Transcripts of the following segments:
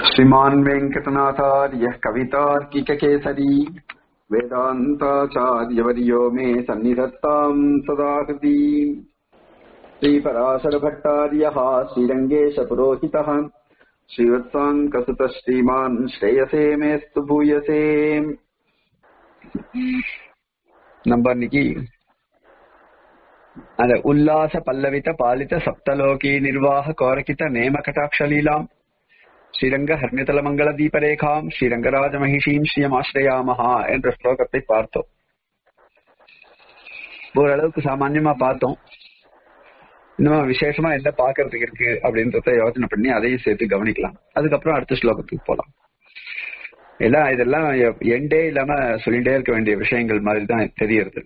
श्रीमान् वेङ्कटनाथार्यः कवितार्किककेसरी वेदान्ताचार्यवर्यो मे सन्निधत्ताम् सदा हृदि श्रीपराशरभट्टार्यः श्रीरङ्गेशपुरोहितः श्रीवत्साङ्कसुतः श्रीमान् श्रेयसे मेस्तु भूयसे நம்ம இன்னைக்கு அந்த உல்லாச பல்லவித பாலித சப்தலோகி நிர்வாக கோரகித நேம கட்டாட்சலீலாம் ஸ்ரீரங்க ஹர்மிதல மங்கள தீபரேகாம் ஸ்ரீரங்கராஜ மகிஷீம் ஸ்ரீயமாஸ்ரயாமஹா என்ற ஸ்லோகத்தை பார்த்தோம் ஓரளவுக்கு சாமான்யமா பார்த்தோம் இன்னும் விசேஷமா என்ன பாக்குறதுக்கு இருக்கு அப்படின்றத யோசனை பண்ணி அதையும் சேர்த்து கவனிக்கலாம் அதுக்கப்புறம் அடுத்த ஸ்லோகத்துக்கு போலாம் எல்லாம் இதெல்லாம் எண்டே இல்லாம சொல்லிட்டே இருக்க வேண்டிய விஷயங்கள் மாதிரி தான் தெரியறது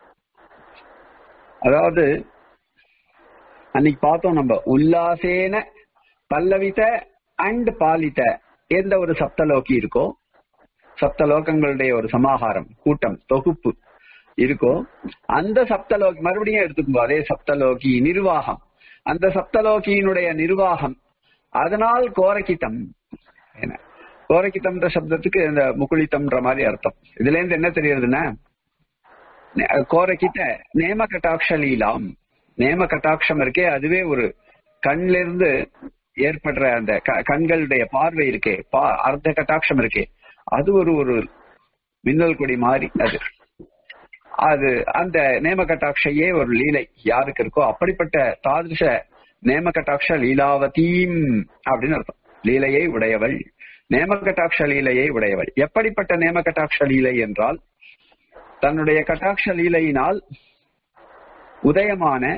அதாவது அன்னைக்கு பார்த்தோம் நம்ம உல்லாசேன பல்லவித அண்ட் பாலித எந்த ஒரு சப்தலோகி இருக்கோ சப்தலோகங்களுடைய ஒரு சமாகாரம் கூட்டம் தொகுப்பு இருக்கோ அந்த சப்தலோகி மறுபடியும் எடுத்துக்கும் அதே சப்தலோகி நிர்வாகம் அந்த சப்தலோகியினுடைய நிர்வாகம் அதனால் கோரக்கித்தம் என்ன கோரக்கித்தம்ன்ற சப்தத்துக்கு இந்த முகுளித்தம்ன்ற மாதிரி அர்த்தம் இதுல இருந்து என்ன தெரியுதுன்னா கோரக்கிட்ட நேம கட்டாட்சலீலாம் நேம கட்டாட்சம் இருக்கே அதுவே ஒரு கண்ல இருந்து ஏற்படுற அந்த கண்களுடைய பார்வை இருக்கே அர்த்த கட்டாட்சம் இருக்கே அது ஒரு ஒரு மின்னல் கொடி மாதிரி அது அது அந்த நேம கட்டாட்சையே ஒரு லீலை யாருக்கு இருக்கோ அப்படிப்பட்ட தாதிருஷ நேம கட்டாட்ச லீலாவதீம் அப்படின்னு அர்த்தம் லீலையை உடையவள் நேம கட்டாட்ச லீலையை உடையவள் எப்படிப்பட்ட நேம கட்டாட்ச லீலை என்றால் தன்னுடைய கட்டாட்ச லீலையினால் உதயமான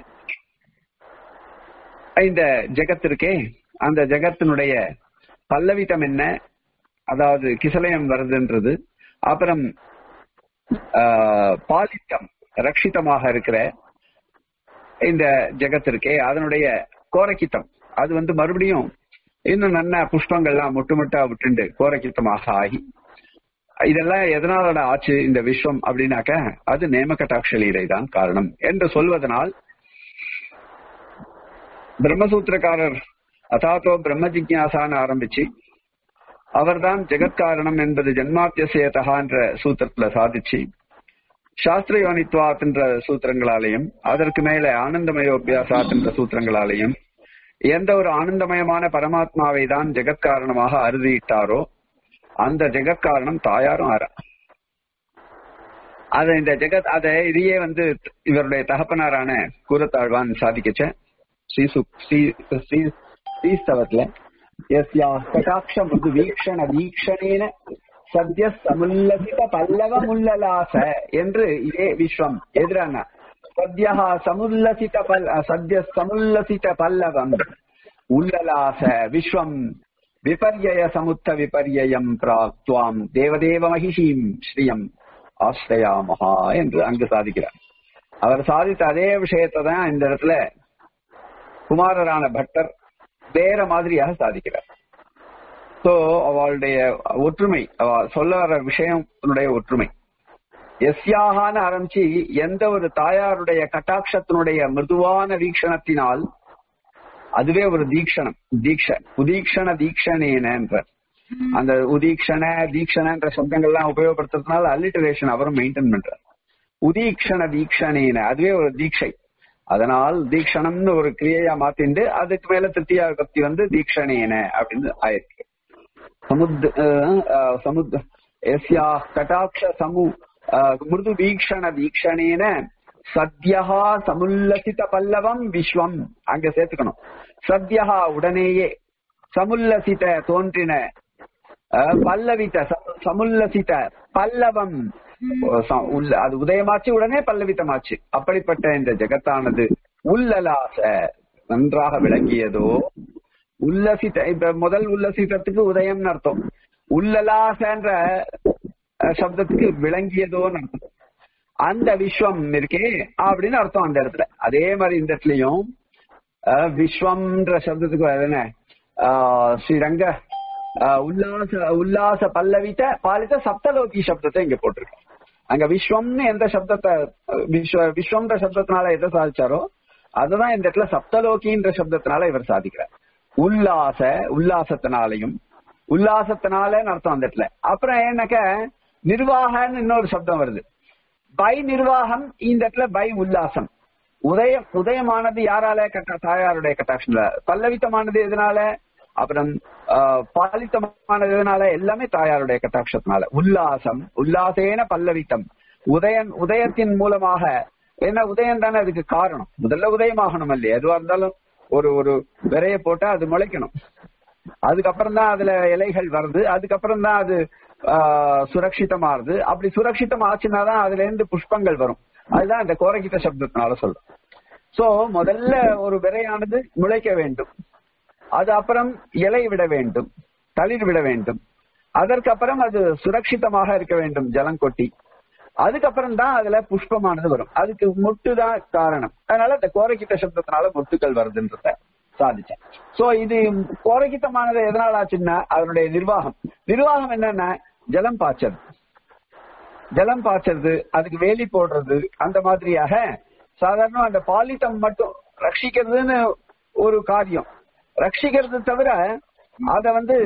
இந்த ஜெகத்திற்கே அந்த ஜெகத்தினுடைய பல்லவித்தம் என்ன அதாவது கிசலயம் வருதுன்றது அப்புறம் பாலித்தம் ரட்சிதமாக இருக்கிற இந்த ஜெகத்திற்கே அதனுடைய கோரக்கித்தம் அது வந்து மறுபடியும் இன்னும் நல்ல புஷ்பங்கள்லாம் முட்டு முட்டா விட்டுண்டு கோரக்கித்தமாக ஆகி இதெல்லாம் எதனால ஆச்சு இந்த விஸ்வம் அப்படின்னாக்க அது நேமகட்டாட்ச லீலை தான் காரணம் என்று சொல்வதனால் பிரம்மசூத்திரக்காரர் அதாத்தோ பிரம்ம ஜிக்யாசான்னு ஆரம்பிச்சு அவர்தான் ஜெகத்காரணம் என்பது ஜென்மாத்தியசேதகா என்ற சூத்திரத்துல சாதிச்சு சாஸ்திர யோனித்வாத் என்ற சூத்திரங்களாலையும் அதற்கு மேல ஆனந்தமயோபியாசாத் என்ற சூத்திரங்களாலையும் எந்த ஒரு ஆனந்தமயமான பரமாத்மாவை தான் ஜெகத்காரணமாக அறுதியிட்டாரோ அந்த ஜெகத்காரணம் தாயாரும் ஆறா அத இந்த ஜெகத் அத இதையே வந்து இவருடைய தகப்பனாரான கூரத்தாழ்வான் சாதிக்கச்ச ஸ்ரீசு ஸ்ரீ ஸ்ரீ ஸ்ரீஸ்தவத்துல எஸ்யா கட்டாட்ச மிருது வீக்ஷண வீக்ஷணேன சத்ய சமுல்லசித பல்லவ முல்லலாச என்று இதே விஸ்வம் எதிரான சத்யா சமுல்லசித பல் சத்ய சமுல்லசித பல்லவம் உல்லலாச விஸ்வம் விபர்யய சமுத்த விபர்யம் பிராக்துவாம் தேவதேவ மகிஷீம் ஸ்ரீயம் ஆஸ்ரயாமஹா என்று அங்கு சாதிக்கிறார் அவர் சாதித்த அதே விஷயத்தை தான் இந்த இடத்துல குமாரரான பட்டர் வேற மாதிரியாக சாதிக்கிறார் சோ அவளுடைய ஒற்றுமை அவ சொல்ல வர விஷயத்தினுடைய ஒற்றுமை எஸ்யாகான்னு ஆரம்பிச்சு எந்த ஒரு தாயாருடைய கட்டாட்சத்தினுடைய மிருதுவான வீக்ஷணத்தினால் அதுவே ஒரு தீக்ஷணம் தீக்ஷ உதீக்ஷண தீக்ஷணேன என்ற அந்த உதீக்ஷண தீக்ஷணன்ற சப்தங்கள்லாம் உபயோகப்படுத்துறதுனால அல்லிட்டரேஷன் அவரும் மெயின்டைன் பண்றார் உதீக்ஷண தீக்ஷணேன அதுவே ஒரு தீட்சை அதனால் தீக்ஷணம்னு ஒரு கிரியையா மாத்திண்டு அதுக்கு மேல திருத்தியா பக்தி வந்து தீக்ஷணேன அப்படின்னு ஆயிருக்கு சமுத் சமுத் எஸ்யா கட்டாட்ச சமு மிருது வீக்ஷண வீக்ஷணேன சத்யா சமுல்லசித பல்லவம் விஸ்வம் அங்க சேர்த்துக்கணும் சத்யா உடனேயே சமுல்லசித தோன்றின பல்லவித்த சமுல்லசித பல்லவம் அது உதயமாச்சு உடனே பல்லவித்தமாச்சு அப்படிப்பட்ட இந்த ஜெகத்தானது உல்லலாச நன்றாக விளங்கியதோ உல்லசித இப்ப முதல் உல்லசிதத்துக்கு உதயம்னு அர்த்தம் உல்லலாசன்ற சப்தத்துக்கு விளங்கியதோன்னு அர்த்தம் அந்த விஸ்வம் இருக்கே அப்படின்னு அர்த்தம் அந்த இடத்துல அதே மாதிரி இந்த இடத்துலயும் விஸ்வம்ன்ற சப்தத்துக்கு என்ன ஸ்ரீரங்க உல்லாச உல்லாச பல்லவித்த பாலித்த சப்தலோகி சப்தத்தை இங்க போட்டிருக்கோம் அங்க விஸ்வம்னு எந்த சப்தத்தை விஸ்வ விஸ்வம்ன்ற சப்தத்தினால எதை சாதிச்சாரோ அதுதான் இந்த இடத்துல சப்தலோகின்ற சப்தத்தினால இவர் சாதிக்கிறார் உல்லாச உல்லாசத்தினாலையும் உல்லாசத்தினாலன்னு அர்த்தம் அந்த இடத்துல அப்புறம் என்னக்க நிர்வாகன்னு இன்னொரு சப்தம் வருது பை நிர்வாகம் இந்த இடத்துல பை உல்லாசம் உதயம் உதயமானது யாரால கட்ட தாயாருடைய கட்டாட்சம்ல பல்லவித்தமானது எதனால அப்புறம் ஆஹ், பாலித்தமானது எதனால எல்லாமே தாயாருடைய கட்டாட்சத்தினால உல்லாசம் உல்லாசேன பல்லவித்தம் உதயன் உதயத்தின் மூலமாக ஏன்னா உதயம் தானே அதுக்கு காரணம் முதல்ல உதயமாகணும் இல்லையா எதுவா இருந்தாலும் ஒரு ஒரு விரைய போட்டா அது முளைக்கணும் அதுக்கப்புறம் தான் அதுல இலைகள் வருது அதுக்கப்புறம் தான் அது ஆஹ், சுரக்ஷிதமாறுது அப்படி சுரக்ஷிதம் ஆச்சுன்னா தான் அதுல இருந்து புஷ்பங்கள் வரும் அதுதான் இந்த கோரகித்த சப்தத்தினால சொல்றோம் சோ முதல்ல ஒரு விரையானது முளைக்க வேண்டும் அது அப்புறம் இலை விட வேண்டும் தளிர் விட வேண்டும் அதற்கப்புறம் அது சுரக்ஷிதமாக இருக்க வேண்டும் ஜலம் கொட்டி அதுக்கப்புறம் தான் அதுல புஷ்பமானது வரும் அதுக்கு மொட்டு தான் காரணம் அதனால இந்த கோரக்கிட்ட சப்தத்தினால மொட்டுக்கள் வருதுன்றத சாதிச்சேன் சோ இது கோரக்கித்தமானது எதனால ஆச்சுன்னா அதனுடைய நிர்வாகம் நிர்வாகம் என்னன்னா ஜலம் பாய்ச்சது ஜலம் பாய்ச்சறது அதுக்கு வேலி போடுறது அந்த மாதிரியாக சாதாரண அந்த பாலித்தம் மட்டும் ரட்சிக்கிறதுன்னு ஒரு காரியம் ரட்சிக்கிறது தவிர அத வந்து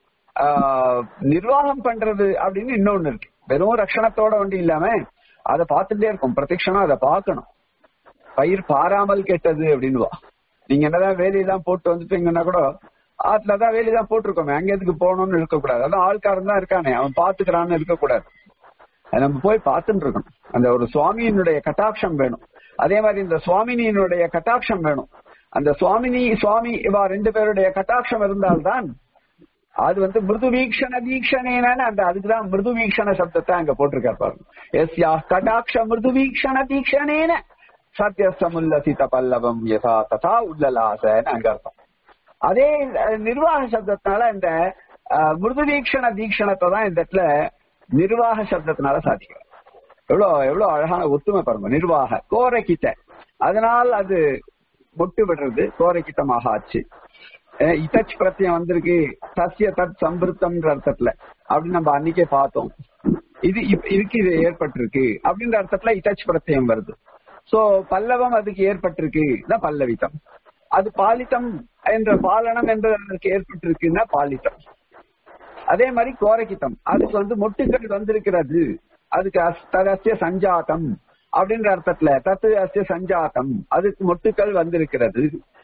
ஆஹ், நிர்வாகம் பண்றது அப்படின்னு இன்னொன்னு இருக்கு வெறும் ரட்சணத்தோட ஒண்டி இல்லாம அதை பார்த்துட்டே இருக்கும் பிரத்யக்ஷமா அதை பார்க்கணும் பயிர் பாராமல் கெட்டது அப்படின்னுவா நீங்க என்னதான் வேலையெல்லாம் போட்டு வந்துட்டீங்கன்னா கூட ஆத்துலதான் வேலையெல்லாம் போட்டிருக்கோமே அங்க எதுக்கு போகணும்னு இருக்கக்கூடாது அதான் ஆள்காரன் தான் இருக்கானே அவன் பாத்துக்கிறான்னு இருக்கக்கூடாது அது நம்ம போய் பார்த்துட்டு இருக்கணும் அந்த ஒரு சுவாமியினுடைய கட்டாட்சம் வேணும் அதே மாதிரி இந்த சுவாமினியினுடைய கட்டாட்சம் வேணும் அந்த சுவாமினி சுவாமி இவா ரெண்டு பேருடைய கட்டாட்சம் இருந்தால்தான் அது வந்து மிருது வீக்ஷண தீக்ஷணேன அந்த அதுக்குதான் மிருது வீக்ஷண சப்தத்தை அங்க போட்டிருக்காரு பாருங்க எஸ்யா கட்டாட்ச மிருது வீக்ஷண தீக்ஷணேன சத்யசமுல்லசித பல்லவம் யசா ததா உல்லலாசன்னு அங்க அர்த்தம் அதே அஹ், நிர்வாக சப்தத்தினால இந்த அஹ், மிருது வீக்ஷண தீக்ஷணத்தை தான் இந்த இடத்துல நிர்வாக சப்தத்தினால சாதிக்கிறோம் எவ்வளவு எவ்வளவு அழகான ஒத்துமை பாருங்க நிர்வாக கோரக்கிட்ட அதனால் அது முட்டு விடுறது கோரக்கிட்டமாக ஆச்சு அஹ் இட்டச் பிரத்யம் வந்திருக்கு சசிய தத் சம்பிருத்தம்ன்ற அர்த்தத்துல அப்படின்னு நம்ம அன்னைக்கே பார்த்தோம் இது இப்ப- இதுக்கு இது ஏற்பட்டிருக்கு அப்படின்ற அர்த்தத்துல இட்டச் பிரத்யம் வருது சோ பல்லவம் அதுக்கு ஏற்பட்டிருக்கு தான் பல்லவித்தம் அது பாலித்தம் என்ற பாலனம் என்றதற்கு ஏற்பட்டிருக்குன்னா பாலித்தம் அதே மாதிரி கோரக்கித்தம் அதுக்கு வந்து மொட்டுக்கள் வந்திருக்கிறது அதுக்கு அஸ்- ததஸ்ய சஞ்சாத்தம் அப்படின்ற அர்த்தத்துல தத்து அஸ்ய சஞ்சாத்தம் அதுக்கு மொட்டுக்கள் வந்திருக்கிறது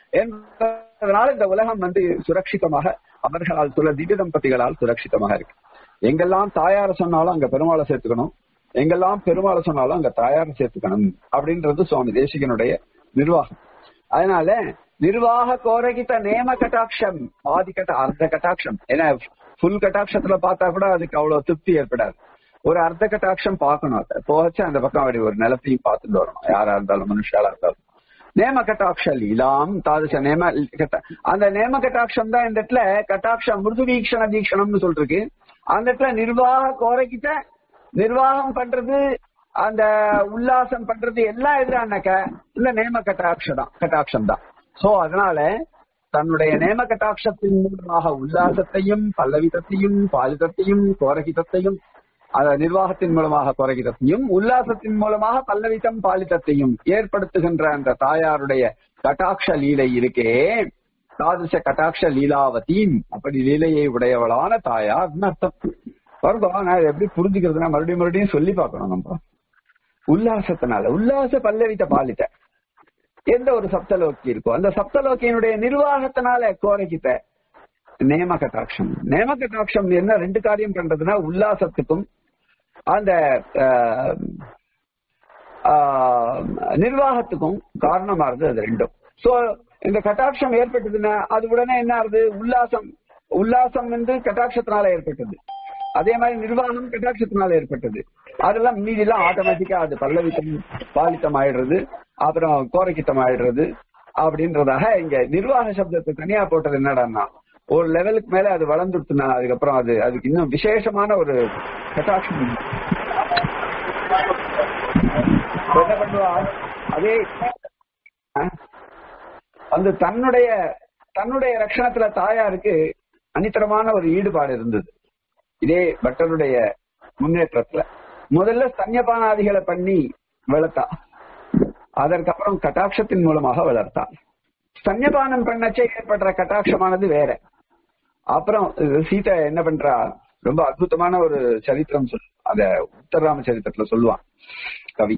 என்பதனால இந்த உலகம் வந்து சுரட்சிதமாக அவர்களால் சில திவ்ய தம்பதிகளால் சுரட்சிதமாக இருக்கு எங்கெல்லாம் தாயார சொன்னாலும் அங்க பெருமாளை சேர்த்துக்கணும் எங்கெல்லாம் பெருமாளை சொன்னாலும் அங்க தாயாரை சேர்த்துக்கணும் அப்படின்றது சுவாமி தேசிகனுடைய நிர்வாகம் அதனால நிர்வாக கோரகித்த நேம கட்டாட்சம் ஆதி கட்ட அர்த்த கட்டாட்சம் ஏன்னா ஃபுல் கட்டாட்சத்துல பார்த்தா கூட அதுக்கு அவ்வளவு திருப்தி ஏற்படாது ஒரு அர்த்த கட்டாட்சம் பார்க்கணும் அதை போச்சு அந்த பக்கம் அப்படி ஒரு நிலத்தையும் பார்த்துட்டு வரணும் யாரா இருந்தாலும் மனுஷாலா இருந்தாலும் நேம கட்டாட்ச லீலாம் தாதுச நேம கட்ட அந்த நேம கட்டாட்சம் தான் இந்த இடத்துல கட்டாட்சம் மிருது வீக்ஷண தீக்ஷணம்னு சொல்லிருக்கு அந்த இடத்துல நிர்வாக கோரைக்கிட்ட நிர்வாகம் பண்றது அந்த உல்லாசம் பண்றது எல்லாம் எதிரானாக்க இந்த நேம கட்டாட்சம் தான் கட்டாட்சம் தான் சோ அதனால தன்னுடைய நேம கட்டாட்சத்தின் மூலமாக உல்லாசத்தையும் பல்லவிதத்தையும் பாலிதத்தையும் கோரகிதத்தையும் அந்த நிர்வாகத்தின் மூலமாக குறைகிறதையும் உல்லாசத்தின் மூலமாக பல்லவித்தம் பாலித்தத்தையும் ஏற்படுத்துகின்ற அந்த தாயாருடைய கட்டாட்ச லீலை இருக்கே தாதுச கட்டாட்ச லீலாவதீம் அப்படி லீலையை உடையவளான தாயார்னு அர்த்தம் வருதோ நான் இதை எப்படி புரிஞ்சுக்கிறதுனா மறுபடியும் மறுபடியும் சொல்லி பார்க்கணும் நம்ம உல்லாசத்தினால உல்லாச பல்லவித்த பாலித்த எந்த ஒரு சப்தலோக்கி இருக்கோ அந்த சப்தலோக்கியினுடைய நிர்வாகத்தினால கோரைக்கிட்ட நேம கட்டாட்சம் நேம கட்டாட்சம் என்ன ரெண்டு காரியம் பண்றதுன்னா உல்லாசத்துக்கும் அந்த ஆஹ், ஆஹ், நிர்வாகத்துக்கும் காரணமாகுது அது ரெண்டும் சோ இந்த கட்டாட்சம் ஏற்பட்டதுன்னா அது உடனே என்ன ஆகுது உல்லாசம் உல்லாசம் வந்து கட்டாட்சத்தினால ஏற்பட்டது அதே மாதிரி நிர்வாகம் கட்டாட்சத்தினால ஏற்பட்டது அதெல்லாம் மீதிலாம் ஆட்டோமேட்டிக்கா அது பல்லவித்தம் பாலித்தம் ஆயிடுறது அப்புறம் கோரக்கித்தம் ஆயிடுறது அப்படின்றதாக இங்க நிர்வாக சப்தத்தை தனியா போட்டது என்னடான்னா ஒரு லெவலுக்கு மேல அது வளர்ந்துருச்சுன்னா அதுக்கப்புறம் அது அதுக்கு இன்னும் விசேஷமான ஒரு கட்டாட்சம் என்ன பண்ணுவா அதே அஹ், அந்த தன்னுடைய தன்னுடைய ரட்சணத்துல தாயாருக்கு அனித்தரமான ஒரு ஈடுபாடு இருந்தது இதே பட்டருடைய முன்னேற்றத்துல முதல்ல ஸ்தன்யபானாதிகளை பண்ணி வளர்த்தா அதற்கப்புறம் கட்டாட்சத்தின் மூலமாக வளர்த்தா ஸ்தன்யபானம் பண்ணச்சே ஏற்படுற கட்டாட்சமானது வேற அப்புறம் சீதா என்ன பண்றா ரொம்ப அற்புதமான ஒரு சரித்திரம் சொல் அத உத்தரராம சரித்திரத்துல சொல்லுவான் கவி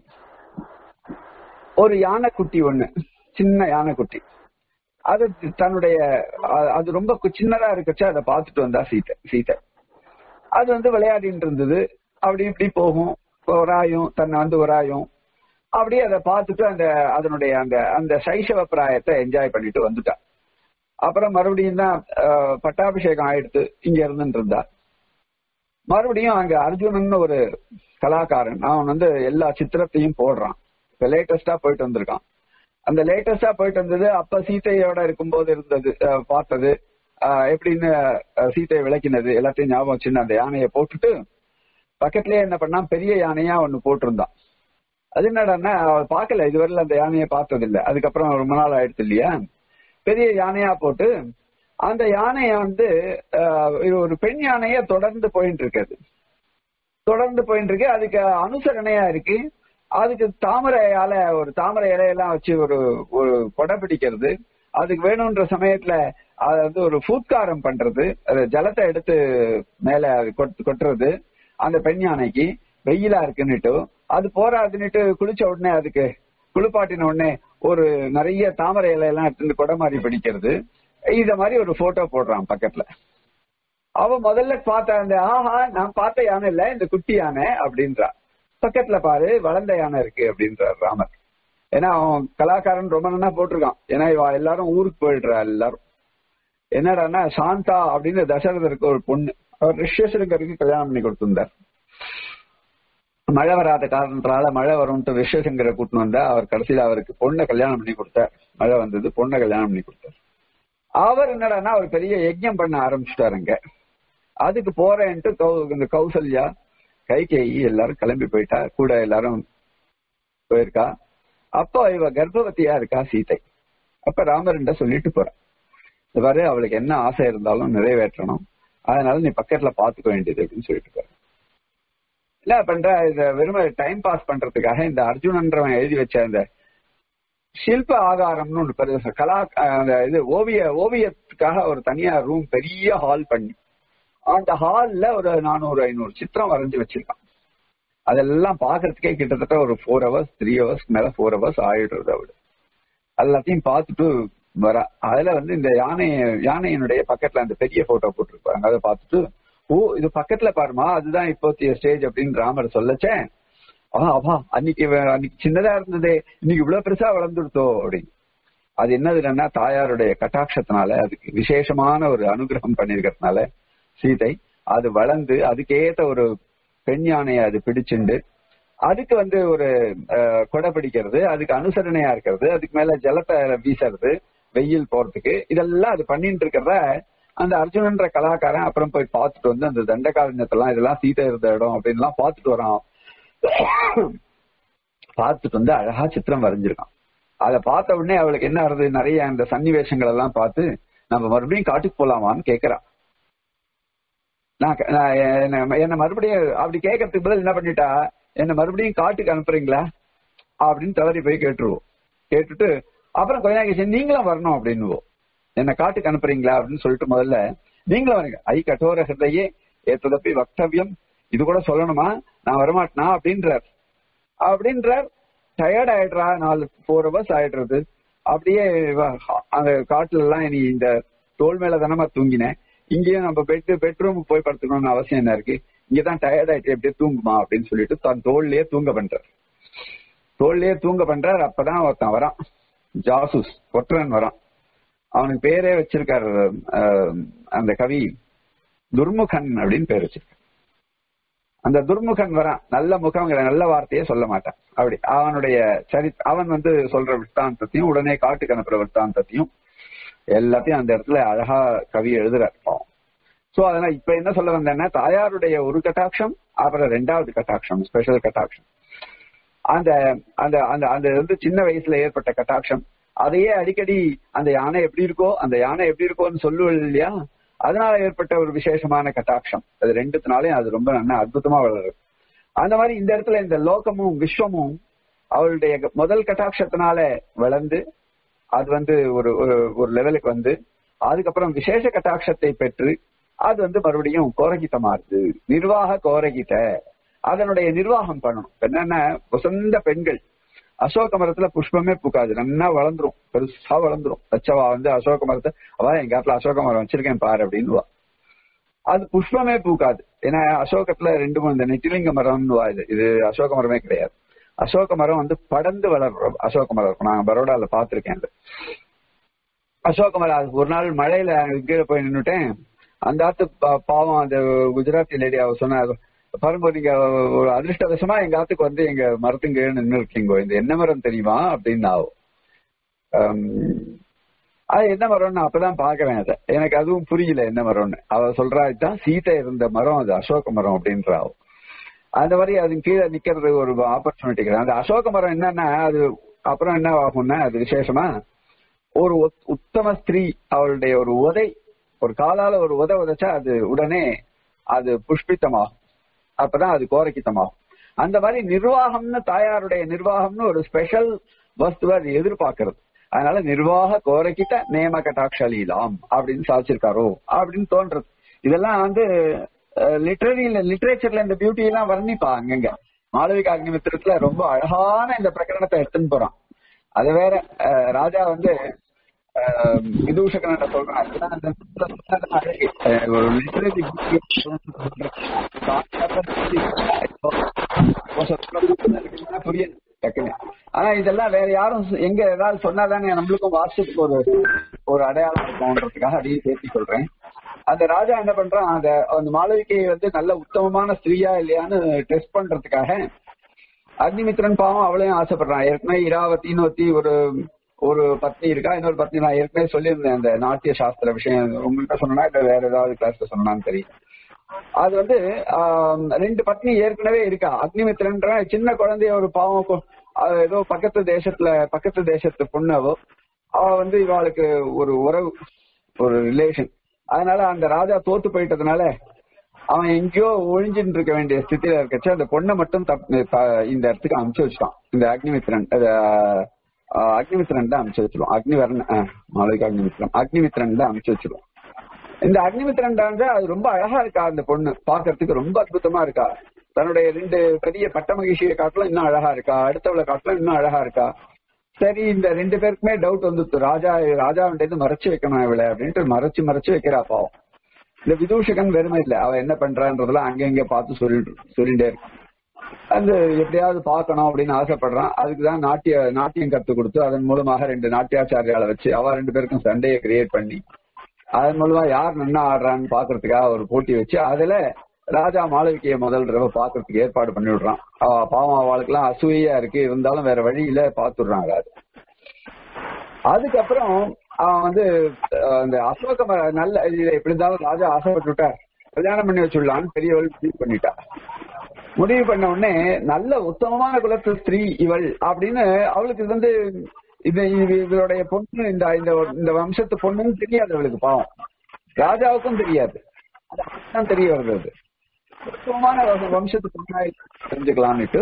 ஒரு யானைக்குட்டி ஒண்ணு சின்ன யானைக்குட்டி அது தன்னுடைய அது ரொம்ப சின்னதா இருக்கச்சு அதை பார்த்துட்டு வந்தா சீத்தை சீத்தை அது வந்து விளையாடிட்டு இருந்தது அப்படி இப்படி போகும் வராயும் தன்னை வந்து வராயும் அப்படியே அதை பார்த்துட்டு அந்த அதனுடைய அந்த அந்த சைசவ பிராயத்தை என்ஜாய் பண்ணிட்டு வந்துட்டா அப்புறம் மறுபடியும் தான் பட்டாபிஷேகம் ஆயிடுத்து இங்க இருந்துட்டு இருந்தா மறுபடியும் அங்க அர்ஜுனன் ஒரு கலாக்காரன் அவன் வந்து எல்லா சித்திரத்தையும் போடுறான் இப்ப லேட்டஸ்டா போயிட்டு வந்திருக்கான் அந்த லேட்டஸ்டா போயிட்டு வந்தது அப்ப சீத்தையோட இருக்கும்போது இருந்தது பார்த்தது எப்படின்னு சீத்தையை விளக்கினது எல்லாத்தையும் ஞாபகம் வச்சுன்னு அந்த யானையை போட்டுட்டு பக்கத்துலயே என்ன பண்ணா பெரிய யானையா ஒண்ணு போட்டிருந்தான் அது என்னடான்னா பாக்கல இதுவரையில அந்த யானையை பார்த்தது இல்ல அதுக்கப்புறம் ரொம்ப நாள் ஆயிடுச்சு இல்லையா பெரிய யானையா போட்டு அந்த யானைய வந்து ஒரு பெண் யானைய தொடர்ந்து போயிட்டு இருக்காது தொடர்ந்து போயிட்டு இருக்கு அதுக்கு அனுசரணையா இருக்கு அதுக்கு தாமரையால ஒரு தாமரை இலையெல்லாம் வச்சு ஒரு ஒரு கொடை பிடிக்கிறது அதுக்கு வேணும்ன்ற சமயத்துல அது வந்து ஒரு ஃபூத்காரம் பண்றது அது ஜலத்தை எடுத்து மேல கொட்டுறது அந்த பெண் யானைக்கு வெயிலா இருக்குன்னுட்டு அது போராதுன்னுட்டு குளிச்ச உடனே அதுக்கு குளிப்பாட்டின உடனே ஒரு நிறைய தாமரை இலையெல்லாம் எடுத்து கொடை மாதிரி பிடிக்கிறது இத மாதிரி ஒரு போட்டோ போடுறான் பக்கத்துல அவ முதல்ல பார்த்த அந்த ஆஹா நான் பார்த்த யானை இல்ல இந்த குட்டி யானை அப்படின்றா பக்கத்துல பாரு வளர்ந்த யானை இருக்கு அப்படின்றார் ராமர் ஏன்னா அவன் கலாக்காரன் ரொம்ப நல்லா போட்டிருக்கான் ஏன்னா இவ எல்லாரும் ஊருக்கு போயிடுறா எல்லாரும் என்னடான்னா சாந்தா அப்படின்னு தசரதருக்கு ஒரு பொண்ணு அவர் ரிஷ்யசங்கருக்கு கல்யாணம் பண்ணி கொடுத்திருந்தார் மழை வராத காரணத்தினால மழை வரும்ட்டு ரிஷ்யசங்கரை கூட்டின்னு வந்தா அவர் கடைசியில அவருக்கு பொண்ணை கல்யாணம் பண்ணி கொடுத்தார் மழை வந்தது பொண்ணை கல்யாணம் பண்ணி கொடுத்தார் அவர் என்னடான்னா அவர் பெரிய யஜ்யம் பண்ண ஆரம்பிச்சுட்டாருங்க அதுக்கு போறேன்ட்டு இந்த கௌசல்யா கைகேயி எல்லாரும் கிளம்பி போயிட்டா கூட எல்லாரும் போயிருக்கா அப்போ இவ கர்ப்பவதியா இருக்கா சீதை அப்ப ராமர்கிட்ட சொல்லிட்டு போறான் இந்த பாரு அவளுக்கு என்ன ஆசை இருந்தாலும் நிறைவேற்றணும் அதனால நீ பக்கத்துல பாத்துக்க வேண்டியது அப்படின்னு சொல்லிட்டு போற என்ன பண்ற இத வெறும் டைம் பாஸ் பண்றதுக்காக இந்த அர்ஜுனன்றவன் எழுதி வச்ச அந்த சில்ப ஆகாரம்னு ஒண்ணு பெரிய கலா அந்த இது ஓவிய ஓவியத்துக்காக ஒரு தனியா ரூம் பெரிய ஹால் பண்ணி அந்த ஹால்ல ஒரு நானூறு ஐநூறு சித்திரம் வரைஞ்சு வச்சிருக்கான் அதெல்லாம் பாக்குறதுக்கே கிட்டத்தட்ட ஒரு ஃபோர் ஹவர்ஸ் த்ரீ ஹவர்ஸ்க்கு மேல ஃபோர் ஹவர்ஸ் ஆயிடுறது அவಳು எல்லாத்தையும் பார்த்துட்டு வர அதுல வந்து இந்த யானை யானையினுடைய பக்கத்துல அந்த பெரிய போட்டோ போட்டிருப்பாங்க அதை பார்த்துட்டு ஓ இது பக்கத்துல பாருமா அதுதான் இப்போத்திய ஸ்டேஜ் அப்படின்னு ராமர் சொல்லச்சேன் ஆஹ் அப்பா அன்னைக்கு அன்னைக்கு சின்னதா இருந்ததே இன்னைக்கு இவ்வளவு பெருசா வளர்ந்துடுத்தோ அப்படின்னு அது என்னதுன்னா தாயாருடைய கட்டாட்சத்தினால அதுக்கு விசேஷமான ஒரு அனுகிரகம் பண்ணிருக்கிறதுனால சீதை அது வளர்ந்து அதுக்கேத்த ஒரு பெண் யானையை அது பிடிச்சுண்டு அதுக்கு வந்து ஒரு கொடை பிடிக்கிறது அதுக்கு அனுசரணையா இருக்கிறது அதுக்கு மேல ஜலத்தை வீசுறது வெயில் போறதுக்கு இதெல்லாம் அது பண்ணிட்டு இருக்கிறத அந்த அர்ஜுனன்ற கலாக்காரன் அப்புறம் போய் பார்த்துட்டு வந்து அந்த தண்டகாரண்யத்தெல்லாம் இதெல்லாம் சீதை இருந்த இடம் அப்படின்லாம் பார்த்துட்டு வரான் பார்த்துட்டு வந்து அழகா சித்திரம் வரைஞ்சிருக்கான் அதை பார்த்த உடனே அவளுக்கு என்ன ஆகுது நிறைய அந்த சன்னிவேஷங்கள் எல்லாம் பார்த்து நம்ம மறுபடியும் காட்டுக்கு போலாமான்னு கேக்குறான் நான் என்ன மறுபடியும் அப்படி கேட்கறதுக்கு பதில் என்ன பண்ணிட்டா என்ன மறுபடியும் காட்டுக்கு அனுப்புறீங்களா அப்படின்னு தவறி போய் கேட்டுருவோம் கேட்டுட்டு அப்புறம் கொஞ்ச நாள் கழிச்சு நீங்களும் வரணும் அப்படின்னுவோம் என்ன காட்டுக்கு அனுப்புறீங்களா அப்படின்னு சொல்லிட்டு முதல்ல நீங்களும் வரீங்க ஐ கட்டோர ஹிருதையே ஏத்ததப்பி வக்தவியம் இது கூட சொல்லணுமா நான் வரமாட்டேனா அப்படின்றார் அப்படின்றார் டயர்ட் ஆயிடுறா நாலு ஃபோர் ஹவர்ஸ் ஆயிடுறது அப்படியே அந்த காட்டுல எல்லாம் இனி இந்த தோல் மேல தானமா தூங்கினேன் இங்கேயும் நம்ம பெட் பெட்ரூம் போய் படுத்துக்கணும்னு அவசியம் என்ன இருக்கு இங்கதான் டயர்ட் ஆயிட்டு எப்படியே தூங்குமா அப்படின்னு சொல்லிட்டு தன் தோல்லையே தூங்க பண்றார் தோல்லையே தூங்க பண்றார் அப்பதான் ஒருத்தன் வரான் ஜாசூஸ் ஒற்றன் வரான் அவனுக்கு பேரே வச்சிருக்காரு அந்த கவி துர்முகன் அப்படின்னு பேர் வச்சிருக்காரு அந்த துர்முகன் வரான் நல்ல முகங்கிற நல்ல வார்த்தையே சொல்ல மாட்டான் அப்படி அவனுடைய சரி அவன் வந்து சொல்ற விற்த்தாந்தத்தையும் உடனே காட்டுக்கு அனுப்புற விற்த்தாந்தத்தையும் எல்லாத்தையும் அந்த இடத்துல அழகா கவி எழுதுறாரு பாவம் சோ அதனால இப்ப என்ன சொல்ல வந்தேன்னா தாயாருடைய ஒரு கட்டாட்சம் அப்புறம் ரெண்டாவது கட்டாட்சம் ஸ்பெஷல் கட்டாட்சம் அந்த அந்த அந்த அந்த வந்து சின்ன வயசுல ஏற்பட்ட கட்டாட்சம் அதையே அடிக்கடி அந்த யானை எப்படி இருக்கோ அந்த யானை எப்படி இருக்கோன்னு சொல்லுவது இல்லையா அதனால ஏற்பட்ட ஒரு விசேஷமான கட்டாட்சம் அது ரெண்டுத்தினாலையும் அது ரொம்ப நல்லா அற்புதமா வளருது அந்த மாதிரி இந்த இடத்துல இந்த லோகமும் விஸ்வமும் அவளுடைய முதல் கட்டாட்சத்தினால வளர்ந்து அது வந்து ஒரு ஒரு லெவலுக்கு வந்து அதுக்கப்புறம் விசேஷ கட்டாட்சத்தை பெற்று அது வந்து மறுபடியும் கோரகித மாறுது நிர்வாக கோரகித அதனுடைய நிர்வாகம் பண்ணணும் என்னன்னா வசந்த பெண்கள் அசோக மரத்துல புஷ்பமே பூக்காது நல்லா வளர்ந்துரும் பெருசா வளர்ந்துரும் வச்சவா வந்து அசோக மரத்தை அவ எங்க காட்டுல அசோக மரம் வச்சிருக்கேன் பாரு அப்படின்னு அது புஷ்பமே பூக்காது ஏன்னா அசோகத்துல ரெண்டு மூணு இந்த நெட்டிலிங்க மரம்னு இது இது அசோக மரமே கிடையாது அசோக மரம் வந்து படர்ந்து வளர்ற அசோக மரம் இருக்கும் நான் பரோடால பாத்திருக்கேன் அது அசோக மரம் அது ஒரு நாள் மழையில கீழே போய் நின்னுட்டேன் அந்த ஆத்து பாவம் அந்த குஜராத்தி லேடி அவ சொன்ன பாருங்க நீங்க ஒரு அதிர்ஷ்டவசமா எங்க ஆத்துக்கு வந்து எங்க மரத்துங்க நின்று இருக்கீங்க இந்த என்ன மரம் தெரியுமா அப்படின்னு ஆகும் அது என்ன மரம்னு அப்பதான் பாக்குறேன் அதை எனக்கு அதுவும் புரியல என்ன மரம்னு அவ சொல்றா இதுதான் சீதை இருந்த மரம் அது அசோக மரம் அப்படின்றாவோ அந்த மாதிரி அது கீழே நிக்கிறது ஒரு ஆப்பர்ச்சுனிட்டி அந்த அசோக மரம் என்னன்னா அது அப்புறம் என்ன ஆகும்னா அது விசேஷமா ஒரு உத்தம ஸ்திரீ அவளுடைய ஒரு உதை ஒரு காலால ஒரு உத உதைச்சா அது உடனே அது புஷ்பித்தமாகும் அப்பதான் அது கோரக்கித்தமாகும் அந்த மாதிரி நிர்வாகம்னு தாயாருடைய நிர்வாகம்னு ஒரு ஸ்பெஷல் வஸ்துவை அது எதிர்பார்க்கறது அதனால நிர்வாக கோரக்கிட்ட நேம கட்டாட்சலீலாம் அப்படின்னு சாதிச்சிருக்காரோ அப்படின்னு தோன்றது இதெல்லாம் வந்து லிட்டரரியில லிட்ரேச்சர்ல இந்த பியூட்டி எல்லாம் வர்ணிப்பா அங்கங்க மாளவிகா அக்னிமித்திரத்துல ரொம்ப அழகான இந்த பிரகடனத்தை எடுத்துன்னு போறான் அது வேற ராஜா வந்து விதூஷகன் சொல்றான் ஒரு லிட்டரரி புரியுது டக்குன்னு ஆனா இதெல்லாம் வேற யாரும் எங்க ஏதாவது சொன்னாதானே நம்மளுக்கும் வாட்ஸ்அப் ஒரு ஒரு அடையாளம் இருக்கும்ன்றதுக்காக அதையும் சேர்த்து சொல்றேன் அந்த ராஜா என்ன பண்றான் அந்த அந்த மாளவிகை வந்து நல்ல உத்தமமான ஸ்திரீயா இல்லையான்னு டெஸ்ட் பண்றதுக்காக அக்னிமித்ரன் பாவம் அவளையும் ஆசைப்படுறான் ஏற்கனவே இராவத்தின்னு ஒத்தி ஒரு ஒரு பத்னி இருக்கா இன்னொரு பத்னி நான் ஏற்கனவே சொல்லியிருந்தேன் அந்த நாட்டிய சாஸ்திர விஷயம் உங்கள்கிட்ட சொன்னா இல்ல வேற ஏதாவது கிளாஸ்ல சொன்னான்னு தெரியும் அது வந்து ரெண்டு பத்னி ஏற்கனவே இருக்கா அக்னிமித்ரன்ற சின்ன குழந்தைய ஒரு பாவம் ஏதோ பக்கத்து தேசத்துல பக்கத்து தேசத்து பொண்ணவோ அவ வந்து இவாளுக்கு ஒரு உறவு ஒரு ரிலேஷன் அதனால அந்த ராஜா தோத்து போயிட்டதுனால அவன் எங்கேயோ ஒழிஞ்சுட்டு இருக்க வேண்டிய ஸ்திதியில இருக்கச்சு அந்த பொண்ணை மட்டும் இந்த இடத்துக்கு அனுப்பிச்சு வச்சுட்டான் இந்த அக்னிமித்ரன் அக்னிமித்ரன் தான் அனுப்பிச்சு வச்சிருவோம் அக்னிவரன் மாளிகை அக்னிமித்ரன் அக்னிமித்ரன் தான் அனுப்பிச்சு வச்சிருவோம் இந்த அக்னிமித்ரன் தான் அது ரொம்ப அழகா இருக்கா அந்த பொண்ணு பாக்குறதுக்கு ரொம்ப அற்புதமா இருக்கா தன்னுடைய ரெண்டு பெரிய பட்ட மகிழ்ச்சியை காட்டிலும் இன்னும் அழகா இருக்கா அடுத்தவளை காட்டிலும் இன்னும் அழகா இருக்கா சரி இந்த ரெண்டு பேருக்குமே டவுட் வந்துச்சு ராஜா ராஜாவிட்ட மறைச்சு வைக்கணும் இவளை அப்படின்ட்டு மறைச்சு மறைச்சு வைக்கிறா பாவம் இந்த விதூஷகன் வெறுமை இல்ல அவ என்ன பண்றான்றதெல்லாம் அங்கங்க பார்த்து சொல்லிட்டு சொல்லிட்டே இருக்கு அந்த எப்படியாவது பார்க்கணும் அப்படின்னு ஆசைப்படுறான் அதுக்குதான் நாட்டிய நாட்டியம் கத்து கொடுத்து அதன் மூலமாக ரெண்டு நாட்டியாச்சாரியால வச்சு அவ ரெண்டு பேருக்கும் சண்டையை கிரியேட் பண்ணி அதன் மூலமா யார் நன்னா ஆடுறான்னு பாக்குறதுக்காக ஒரு போட்டி வச்சு அதுல ராஜா மாளவிகைய முதல் தடவை பாக்குறதுக்கு ஏற்பாடு பண்ணி விடுறான் அவ பாவம் அவளுக்கு எல்லாம் அசூயா இருக்கு இருந்தாலும் வேற வழியில பாத்துடுறான் அது அதுக்கப்புறம் அவன் வந்து அந்த அசோக நல்ல எப்படி இருந்தாலும் ராஜா ஆசைப்பட்டு விட்டார் கல்யாணம் பண்ணி வச்சுடலான்னு பெரியவள் முடிவு பண்ணிட்டா முடிவு பண்ண உடனே நல்ல உத்தமமான குலத்து ஸ்திரீ இவள் அப்படின்னு அவளுக்கு வந்து இது இவளுடைய பொண்ணு இந்த இந்த வம்சத்து பொண்ணுன்னு தெரியாது அவளுக்கு பாவம் ராஜாவுக்கும் தெரியாது தான் தெரிய வருது உத்தமமான வம்சத்து பொண்ணா தெரிஞ்சுக்கலான்னுட்டு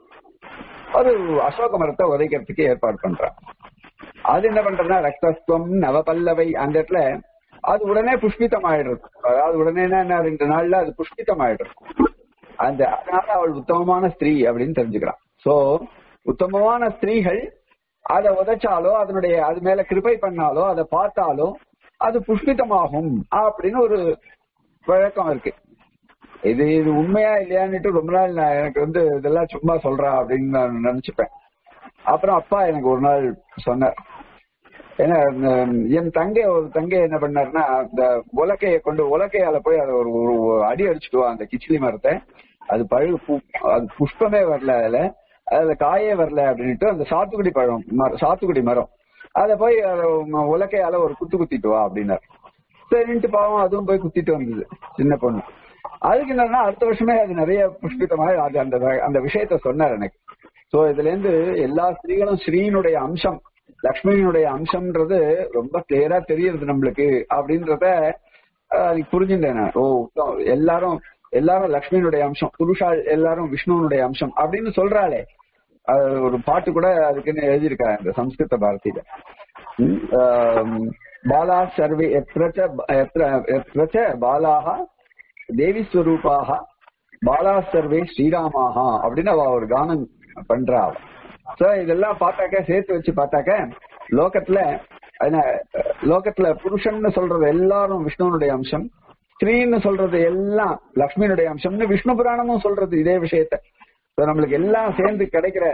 ஒரு அசோக மரத்தை உதைக்கிறதுக்கு ஏற்பாடு பண்றான் அது என்ன பண்றதுன்னா ரக்தஸ்துவம் நவபல்லவை அந்த இடத்துல அது உடனே புஷ்பித்தம் ஆயிடுறது அதாவது உடனே என்ன ரெண்டு நாள்ல அது புஷ்பித்தம் ஆயிடுறது அந்த அதனால அவள் உத்தமமான ஸ்திரீ அப்படின்னு தெரிஞ்சுக்கிறான் சோ உத்தமமான ஸ்திரீகள் அதை உதைச்சாலோ அதனுடைய அது மேல கிருபை பண்ணாலோ அதை பார்த்தாலோ அது புஷ்பிதமாகும் அப்படின்னு ஒரு வழக்கம் இருக்கு இது இது உண்மையா இல்லையான்னுட்டு ரொம்ப நாள் நான் எனக்கு வந்து இதெல்லாம் சும்மா சொல்றா அப்படின்னு நான் நினைச்சுப்பேன் அப்புறம் அப்பா எனக்கு ஒரு நாள் சொன்னார் ஏன்னா என் தங்கை ஒரு தங்கை என்ன பண்ணாருன்னா இந்த உலக்கைய கொண்டு உலக்கையால போய் அதை ஒரு ஒரு அடி அடிச்சுட்டுவா அந்த கிச்சிலி மரத்தை அது பழு அது புஷ்பமே வரல அதுல அதுல காயே வரல அப்படின்ட்டு அந்த சாத்துக்குடி பழம் சாத்துக்குடி மரம் அதை போய் உலக்கையால ஒரு குத்து குத்திட்டு வா அப்படின்னாரு சரின்ட்டு பாவம் அதுவும் போய் குத்திட்டு வந்தது சின்ன பொண்ணு அதுக்கு என்னன்னா அடுத்த வருஷமே அது நிறைய புஷ்பித்தமாக அது அந்த அந்த விஷயத்த சொன்னார் எனக்கு சோ இதுல இருந்து எல்லா ஸ்திரீகளும் ஸ்ரீனுடைய அம்சம் லக்ஷ்மியினுடைய அம்சம்ன்றது ரொம்ப கிளியரா தெரியுது நம்மளுக்கு அப்படின்றத அதுக்கு புரிஞ்சுட்டேன் நான் ஓ எல்லாரும் எல்லாரும் லக்ஷ்மியினுடைய அம்சம் புருஷா எல்லாரும் விஷ்ணுவனுடைய அம்சம் அப்படின்னு சொல்றாளே ஒரு பாட்டு கூட அதுக்குன்னு எழுதியிருக்காங்க இந்த சம்ஸ்கிருத பாரதியில பாலா சர்வே எத்திர ச எத்திர எத்திர ச பாலாக தேவி ஸ்வரூபாக பாலா சர்வே ஸ்ரீராமாக அப்படின்னு அவ ஒரு கானம் பண்றா அவ சோ இதெல்லாம் பார்த்தாக்க சேர்த்து வச்சு பார்த்தாக்க லோகத்துல என்ன, லோகத்துல புருஷன்னு சொல்றது எல்லாரும் விஷ்ணுவனுடைய அம்சம் ஸ்திரீன்னு சொல்றது எல்லாம் லக்ஷ்மியினுடைய அம்சம்னு விஷ்ணு புராணமும் சொல்றது இதே விஷயத்த So, நம்மளுக்கு எல்லாம் சேர்ந்து கிடைக்கிற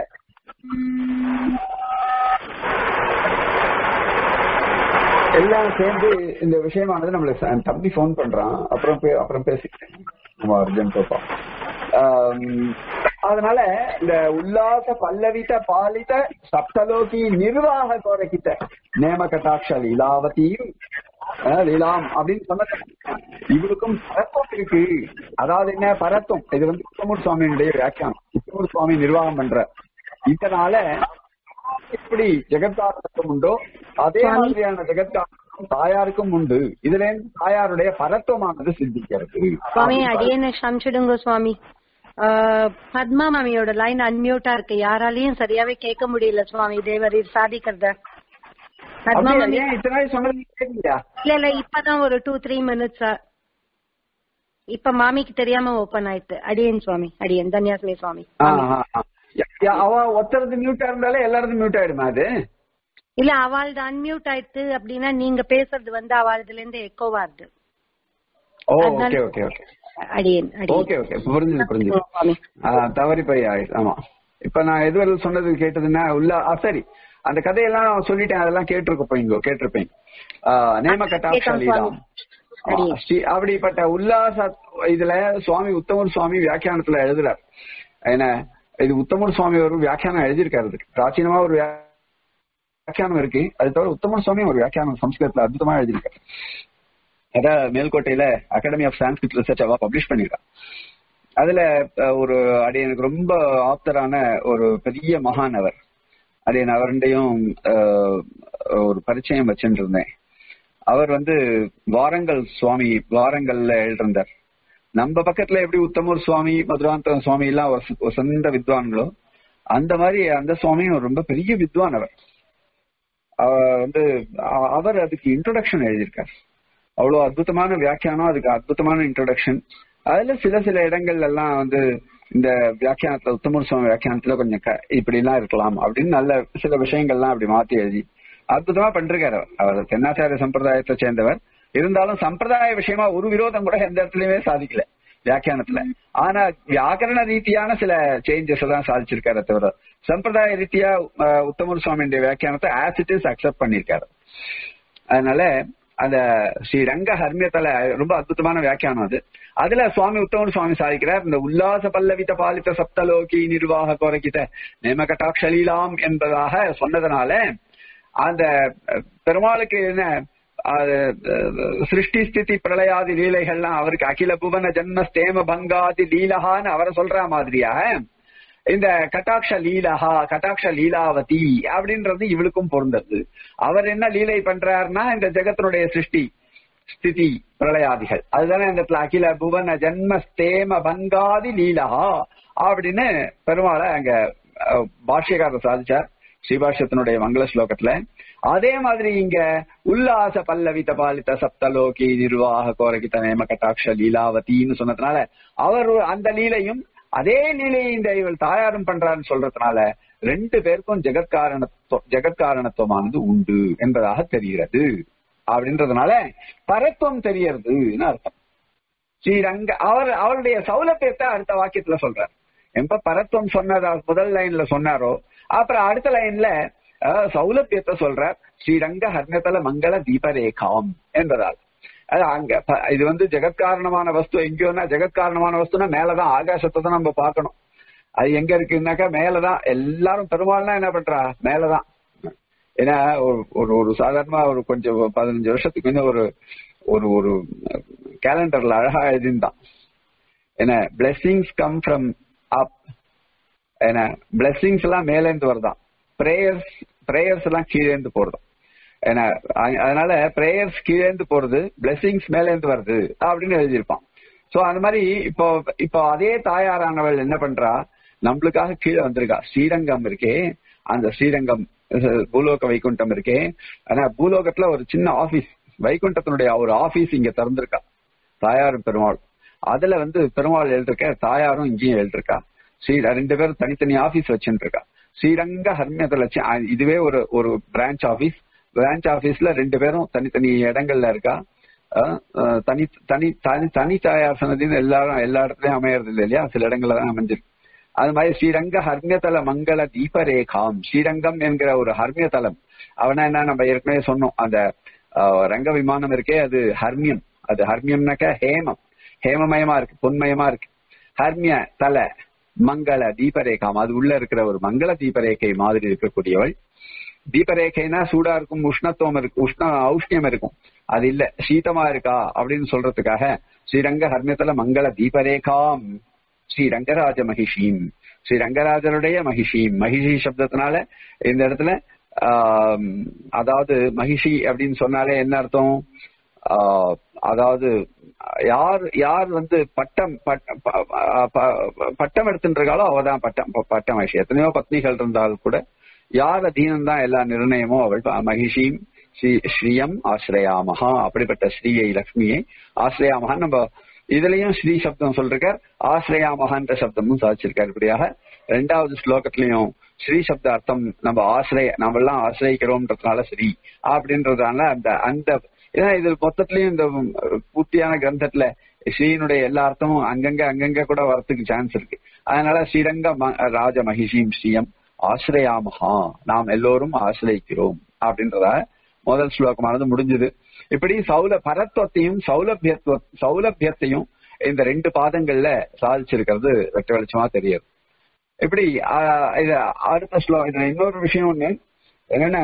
எல்லாம் சேர்ந்து இந்த விஷயமானது நம்மளுக்கு ச- தம்பி ஃபோன் பண்றான் அப்புறம் பே- அப்புறம் பேசிக்கிறேன் நம்ம அர்ஜுன் கோப்பா அதனால இந்த உல்லாச பல்லவித பாலித சப்தலோகி நிர்வாக கோரகித்த நேம கட்டாட்ச லீலாவதியும் அஹ், லீலாம் அப்படின்னு சொன்னது இவருக்கும் பரத்துவம் இருக்கு அதாவது என்ன பரத்துவம் இது வந்து உத்தமூர் சுவாமியினுடைய வியாக்கியானம் உத்தமூர் சுவாமி நிர்வாகம் பண்ற இதனால எப்படி ஜெகத்காரணத்துவம் உண்டோ அதே சுவாமி. மாதிரியான ஜெகத்காரணம் தாயாருக்கும் உண்டு இதுல இருந்து தாயாருடைய பரத்துவமானது சிந்திக்கிறது சுவாமி அடியேன்னு க்ஷமிச்சிடுங்க சுவாமி ஆஹ், பத்மா மாமியோட லைன் அன்மியூட்டா இருக்கு யாராலையும் சரியாவே கேட்க முடியல சுவாமி தேவரீர் சாதிக்கிறத பத்மா அப்படியா? மாமி ஏன் இத்தனை நாள் சொன்னது கேட்கலையா இல்ல இல்ல இப்பதான் ஒரு டூ த்ரீ மினிட்ஸ் இப்ப மாமிக்கு தெரியாம ஓபன் ஆயிட்டு அடியேன் சுவாமி அடியேன் தன்யாஸ்மி சுவாமி ஆ, ஆ, ஆ. யா- யா, அவ ஒருத்தரது மியூட்டா இருந்தாலே எல்லாரதும் மியூட் ஆயிடுமா அது இல்ல அவள்து அன்மியூட் ஆயிட்டு அப்படின்னா நீங்க பேசுறது வந்து அவள்துல இருந்து எக்கோ வருது ஓ அதனால- ஓகே ஓகே ஓகே அடியேன் ஓகே அடியேன் ஓகே புரிஞ்சுது புரிஞ்சுது சுவாமி ஆ, தவறி போய் ஆயிடுச்சு ஆமா இப்ப நான் எதுவரை சொன்னது கேட்டதுன்னா உள்ள ஆ, சரி அந்த கதையெல்லாம் நான் சொல்லிட்டேன் அதெல்லாம் கேட்டிருப்போம் இங்க கேட்டிருப்பேன் ஆ, நேம கட்டாட்ச கேட்டோம் லீலாம் சுவாமி. ஆ, ஸ்ரீ- அப்படிப்பட்ட உல்லாச இதுல சுவாமி உத்தமர் சுவாமி வியாக்கியானத்துல எழுதுறார் என்ன இது உத்தமர் சுவாமி ஒரு வியாக்கியானம் எழுதியிருக்காரு இதுக்கு. பிராச்சீனமா ஒரு வியா- வியாக்கியானம் இருக்கு அது தவிர உத்தமர் சுவாமி ஒரு வியாக்கியானம் சம்ஸ்கிருதத்துல அற்புதமா எழுதியிருக்காரு அதான் மேல்கோட்டையில அகாடமி ஆஃப் சான்ஸ்கிரிட் ரிசர்ச் அவா பப்ளிஷ் பண்ணிருக்கா அதுல அஹ், ஒரு அடி எனக்கு ரொம்ப ஆப்தரான ஒரு பெரிய மகான் அவர் அடி அவருடையும் ஒரு பரிச்சயம் வச்சுட்டு இருந்தேன் அவர் வந்து வாரங்கள் சுவாமி வாரங்கள்ல எழுதிருந்தார் நம்ம பக்கத்துல எப்படி உத்தமூர் சுவாமி மதுராந்த சுவாமி எல்லாம் ஒரு ச- ஒரு சொந்த வித்வான்களோ அந்த மாதிரி அந்த சுவாமியும் ரொம்ப பெரிய வித்வான் அவர் அவர் வந்து அ- அவர் அதுக்கு இன்ட்ரோடக்ஷன் எழுதியிருக்கார் அவ்வளவு அற்புதமான வியாக்கியானம் அதுக்கு அற்புதமான இன்ட்ரோடக்ஷன் அதுல சில சில இடங்கள்ல எல்லாம் வந்து இந்த வியாக்கியானத்துல உத்தமர் சுவாமி வியாக்கியானத்துல கொஞ்சம் க- இப்படி எல்லாம் இருக்கலாம் அப்படின்னு நல்ல சில விஷயங்கள்லாம் அப்படி மாத்தி எழுதி அற்புதமா பண்றாரு அவர் அவர் தென்னாச்சாரிய சம்பிரதாயத்தை சேர்ந்தவர் இருந்தாலும் சம்பிரதாய விஷயமா ஒரு விரோதம் கூட எந்த இடத்துலயுமே சாதிக்கல வியாக்கியானத்துல ஆனா வியாக்கரண ரீதியான சில சேஞ்சஸ் தான் சாதிச்சிருக்காரு தவிர சம்பிரதாய ரீதியா அஹ், உத்தமர் சுவாமியுடைய வியாக்கியானத்தை ஆஸ் இட் இஸ் அக்செப்ட் பண்ணிருக்காரு அதனால அந்த ஸ்ரீ ரங்க ஹர்மியத்தல ரொம்ப அற்புதமான வியாக்கியானம் அது அதுல சுவாமி உத்தமர் சுவாமி சாதிக்கிறார் இந்த உல்லாச பல்லவித பாலித்த சப்தலோகி நிர்வாக கோரகித நேமகட்டாட்சலீலாம் என்பதாக சொன்னதுனால அந்த அஹ், பெருமாளுக்கு என்ன அது, அஹ், சிருஷ்டி ஸ்திதி பிரளயாதி லீலைகள்லாம் அவருக்கு அகில புவன ஜன்ம ஸ்தேம பங்காதி லீலகான்னு அவரை சொல்ற மாதிரியாக இந்த கட்டாட்ச லீலஹா கட்டாட்ச லீலாவதி அப்படின்றது இவளுக்கும் பொருந்தது அவர் என்ன லீலை பண்றாருன்னா இந்த ஜெகத்தினுடைய சிருஷ்டி ஸ்திதி பிரளயாதிகள் அதுதானே இந்த இடத்துல அகில புவன ஜன்ம ஸ்தேம பங்காதி லீலஹா அப்படின்னு பெருமாளை அங்க அஹ், பாஷ்யக்காரர் சாதிச்சார் ஸ்ரீபாஷ்யத்தினுடைய மங்கள ஸ்லோகத்துல அதே மாதிரி இங்க உல்லாச பல்லவித பாலித சப்தலோகி நிர்வாக கோரகித நேம கட்டாட்ச லீலாவதின்னு சொன்னதுனால அவர் அந்த லீலையும் அதே லீலையை இந்த இவள் தாயாரும் பண்றாருன்னு சொல்றதுனால ரெண்டு பேருக்கும் ஜெகத்காரணத்துவ ஜெகத்காரணத்துவமானது உண்டு என்பதாக தெரிகிறது அப்படின்றதுனால பரத்துவம் தெரியறதுன்னு அர்த்தம் ஸ்ரீரங்க அவர் அவருடைய சௌலபியத்தை அடுத்த வாக்கியத்துல சொல்றார் எப்ப பரத்துவம் சொன்னதா முதல் லைன்ல சொன்னாரோ அப்புறம் அடுத்த லைன்ல அஹ், சௌலபியத்தை சொல்றார் ஸ்ரீரங்க ஹர்ணதல மங்கள தீபரேகாம் என்பதால் அது அங்க ப- இது வந்து ஜெகத்காரணமான வஸ்து எங்கேயோனா ஜெகத்காரணமான வஸ்துனா மேலதான் ஆகாசத்தை தான் நம்ம பார்க்கணும் அது எங்க இருக்குன்னாக்கா மேலதான் எல்லாரும் பெருமாள்னா என்ன பண்றா மேலதான் ஏன்னா ஒரு ஒரு ஒரு சாதாரணமா ஒரு கொஞ்சம் பதினஞ்சு வருஷத்துக்கு முன்ன ஒரு ஒரு ஒரு கேலண்டர்ல அழகா எழுதியிருந்தான் என்ன பிளெஸிங்ஸ் கம் ஃப்ரம் அப் என்ன பிளெஸிங்ஸ் எல்லாம் மேல இருந்து வருதான் பிரேயர்ஸ் பிரேயர்ஸ் எல்லாம் கீழே இருந்து போறதாம் ஏன்னா அ- அதனால பிரேயர்ஸ் கீழே இருந்து போறது பிளெஸிங்ஸ் மேல இருந்து வருது அப்படின்னு எழுதியிருப்பான் சோ அந்த மாதிரி இப்போ இப்போ அதே தாயாரானவள் என்ன பண்றா நம்மளுக்காக கீழே வந்திருக்கா ஸ்ரீரங்கம் இருக்கே அந்த ஸ்ரீரங்கம் அஹ், பூலோக வைகுண்டம் இருக்கே ஆனா பூலோகத்துல ஒரு சின்ன ஆபீஸ் வைகுண்டத்தினுடைய ஒரு ஆபீஸ் இங்க திறந்திருக்கா தாயாரும் பெருமாள் அதுல வந்து பெருமாள் எழுதிருக்க தாயாரும் இங்கேயும் எழுதிருக்கா ஸ்ரீ ரெண்டு பேரும் தனித்தனி ஆபீஸ் வச்சுட்டு இருக்கா ஸ்ரீரங்க ஹர்மியத லட்சம் அஹ், இதுவே ஒரு ஒரு பிரான்ச் ஆபீஸ் பிரான்ச் ஆபீஸ்ல ரெண்டு பேரும் தனித்தனி இடங்கள்ல இருக்கா அஹ், அஹ், தனி தனி தனி தனி தாயார் சன்னதின்னு எல்லாரும் எல்லா இடத்துலயும் அமையறது இல்லை இல்லையா சில இடங்கள்ல தான் அமைஞ்சிருக்கு அது மாதிரி ஸ்ரீரங்க ஹர்மியதல மங்கள தீபரேகாம் ஸ்ரீரங்கம் என்கிற ஒரு ஹர்மிய தலம் அவனா என்ன நம்ம ஏற்கனவே சொன்னோம் அந்த அஹ், ரங்க விமானம் இருக்கே அது ஹர்மியம் அது ஹர்மியம்னாக்க ஹேமம் ஹேமமயமா இருக்கு பொன்மயமா இருக்கு ஹர்மிய தல மங்கள தீபரேகாம் அது உள்ள இருக்கிற ஒரு மங்கள தீபரேகை மாதிரி இருக்கக்கூடியவள் தீபரேகைனா சூடா இருக்கும் உஷ்ணத்துவம் இருக்கு உஷ்ண ஔஷ்ணியம் இருக்கும் அது இல்ல சீதமா இருக்கா அப்படின்னு சொல்றதுக்காக ஸ்ரீரங்க ஹர்மியத்துல மங்கள தீபரேகாம் ஸ்ரீ ரங்கராஜ மகிஷீம் ஸ்ரீ ரங்கராஜருடைய மகிஷீம் மகிஷி சப்தத்தினால இந்த இடத்துல ஆம், அதாவது மகிஷி அப்படின்னு சொன்னாலே என்ன அர்த்தம் ஆஹ், அதாவது யார் யார் வந்து பட்டம் பட்டம் ப- ப- பட்டம் எடுத்துட்டு இருக்காளோ அவதான் பட்டம் ப- பட்டம் மகிஷி எத்தனையோ பத்னிகள் இருந்தால் கூட யார் அதீனம் தான் எல்லா நிர்ணயமும் அவள் ப- மகிஷீம் ஸ்ரீ ஸ்ரீயம் ஆசிரயாமஹா அப்படிப்பட்ட ஸ்ரீயை லக்ஷ்மியை ஆசிரயாமஹான் நம்ம இதுலயும் ஸ்ரீ சப்தம் சொல்றார் ஆசிரயாமஹான்ற சப்தமும் சாதிச்சிருக்காரு இப்படியாக ரெண்டாவது ஸ்லோகத்திலையும் ஸ்ரீ சப்த அர்த்தம் நம்ம ஆசிரிய நம்ம எல்லாம் ஆசிரியக்கிறோம்ன்றதுனால ஸ்ரீ அப்படின்றதுனால அந்த அந்த ஏன்னா இது மொத்தத்திலயும் இந்த பூர்த்தியான கிரந்தத்துல ஸ்ரீனுடைய எல்லா அர்த்தமும் அங்கங்க அங்கங்க கூட வரத்துக்கு சான்ஸ் இருக்கு அதனால ஸ்ரீரங்க ம- ராஜ மகிஷீம் ஸ்ரீயம் ஆசிரயாமஹா நாம் எல்லோரும் ஆசிரியக்கிறோம் அப்படின்றத முதல் ஸ்லோகமானது முடிஞ்சது இப்படி சௌல பரத்வத்தையும் சௌலபியத்துவ சௌலபியத்தையும் இந்த ரெண்டு பாதங்கள்ல சாதிச்சிருக்கிறது வெட்ட வெளிச்சமா தெரியுது இப்படி ஆஹ், இது அடுத்த ஸ்லோகம் இதுல இன்னொரு விஷயம் ஒண்ணு என்னன்னா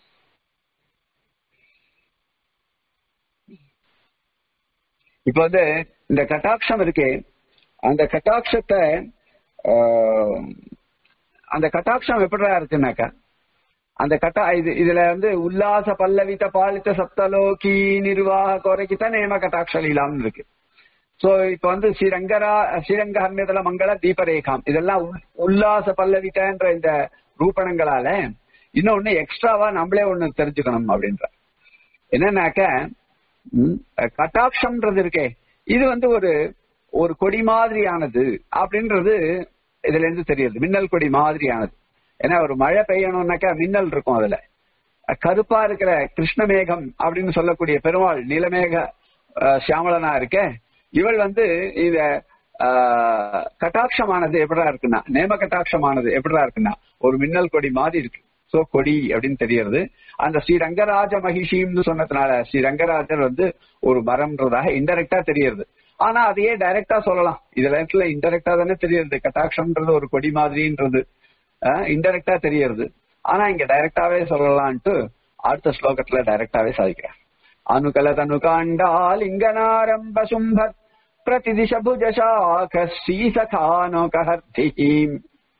இப்ப வந்து இந்த கட்டாட்சம் இருக்கே அந்த கட்டாட்சத்தை ஆஹ், அந்த கட்டாட்சம் எப்படிடா இருக்குன்னாக்கா அந்த கட்டா இது இதுல வந்து உல்லாச பல்லவித பாலித்த சப்தலோகி நிர்வாக குறைக்கித்த நேம கட்டாட்ச லீலாம்னு இருக்கு சோ இப்ப வந்து ஸ்ரீரங்கரா ஸ்ரீரங்க ஹர்மியதல மங்கள தீபரேகாம் இதெல்லாம் உல்- உல்லாச பல்லவிட்டன்ற இந்த ரூபணங்களால இன்னொன்னு எக்ஸ்ட்ராவா நம்மளே ஒண்ணு தெரிஞ்சுக்கணும் அப்படின்ற என்னன்னாக்க ம், கட்டாட்சம்ன்றது இருக்கே இது வந்து ஒரு ஒரு கொடி மாதிரியானது அப்படின்றது இதுல இருந்து தெரியுது மின்னல் கொடி மாதிரியானது ஏன்னா ஒரு மழை பெய்யணும்னாக்கா மின்னல் இருக்கும் அதுல கருப்பா இருக்கிற கிருஷ்ணமேகம் அப்படின்னு சொல்லக்கூடிய பெருமாள் நீலமேக அஹ், சியாமளனா இருக்க இவள் வந்து இத ஆஹ், கட்டாட்சமானது எப்படா இருக்குன்னா நேம கட்டாட்சமானது எப்படா இருக்குன்னா ஒரு மின்னல் கொடி மாதிரி இருக்கு சோ கொடி அப்படின்னு தெரியறது அந்த ஸ்ரீ ரங்கராஜ மகிஷின்னு சொன்னதுனால ஸ்ரீ ரங்கராஜர் வந்து ஒரு மரம்ன்றதாக இன்டெரக்டா தெரியறது ஆனா அதையே டைரக்டா சொல்லலாம் இதுல இடத்துல இன்டெரக்டா தானே தெரியறது கட்டாட்சம்ன்றது ஒரு கொடி மாதிரின்றது இன்டெரக்டா தெரியறது ஆனா இங்க டைரக்டாவே சொல்லலாம்ட்டு அடுத்த ஸ்லோகத்துல டைரக்டாவே சாதிக்கிறார் அனுகல தனுகாண்டா லிங்கனாரம்ப சும்பத் பிரதிதிஷ புஜசாக ஸ்ரீசகானோகஹர்த்திஹீம்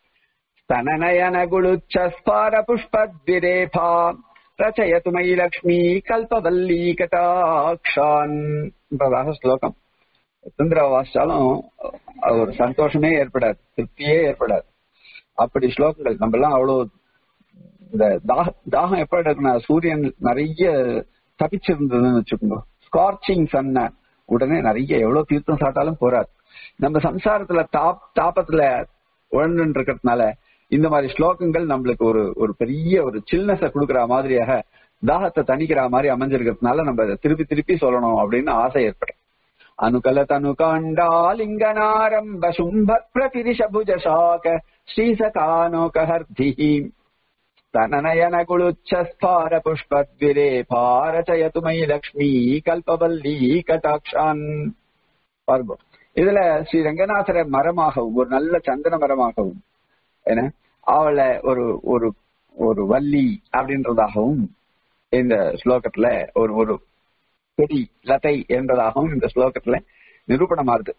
स्तननयन गुळुच्छस्फार पुष्पद्विरेफा रचयतु मयि लक्ष्मी கல்பவல்லி கட்டாட்சான் என்பதாக ஸ்லோகம் சுந்தர வாசிச்சாலும் அது ஒரு சந்தோஷமே ஏற்படாது திருப்தியே ஏற்படாது அப்படி ஸ்லோகங்கள் நம்ம எல்லாம் அவ்வளவு இந்த தாக தாகம் எப்ப எடுக்குன்னா சூரியன் நிறைய தப்பிச்சிருந்ததுன்னு வச்சுக்கோங்க ஸ்கார்ச்சிங் சன்ன உடனே நிறைய எவ்வளவு தீர்த்தம் சாப்பிட்டாலும் போறாது நம்ம சம்சாரத்துல தாப் தாபத்துல உழந்து இருக்கிறதுனால இந்த மாதிரி ஸ்லோகங்கள் நம்மளுக்கு ஒரு ஒரு பெரிய ஒரு சில்னஸ கொடுக்கிற மாதிரியாக தாகத்தை தணிக்கிற மாதிரி அமைஞ்சிருக்கிறதுனால நம்ம அதை திருப்பி திருப்பி சொல்லணும் அப்படின்னு ஆசை ஏற்படும் அனுகல தனுகாண்டாலிங்கனாரம்ப சும்ப பிரதிரிஷ புஜசாக ஸ்ரீசகானோகஹர்தி தனநயன குளுச்சஸ்பார புஷ்பத்விரே பாரச்சயது மயி லக்ஷ்மி கல்பவல்லி கட்டாட்சான் பார்ப்போம் இதுல ஸ்ரீ ரங்கநாதர மரமாகவும் ஒரு நல்ல சந்தன மரமாகவும் என்ன அவளை ஒரு ஒரு ஒரு வள்ளி அப்படின்றதாகவும் இந்த ஸ்லோகத்துல ஒரு ஒரு செடி லதை என்பதாகவும் இந்த ஸ்லோகத்துல நிரூபணமாறுது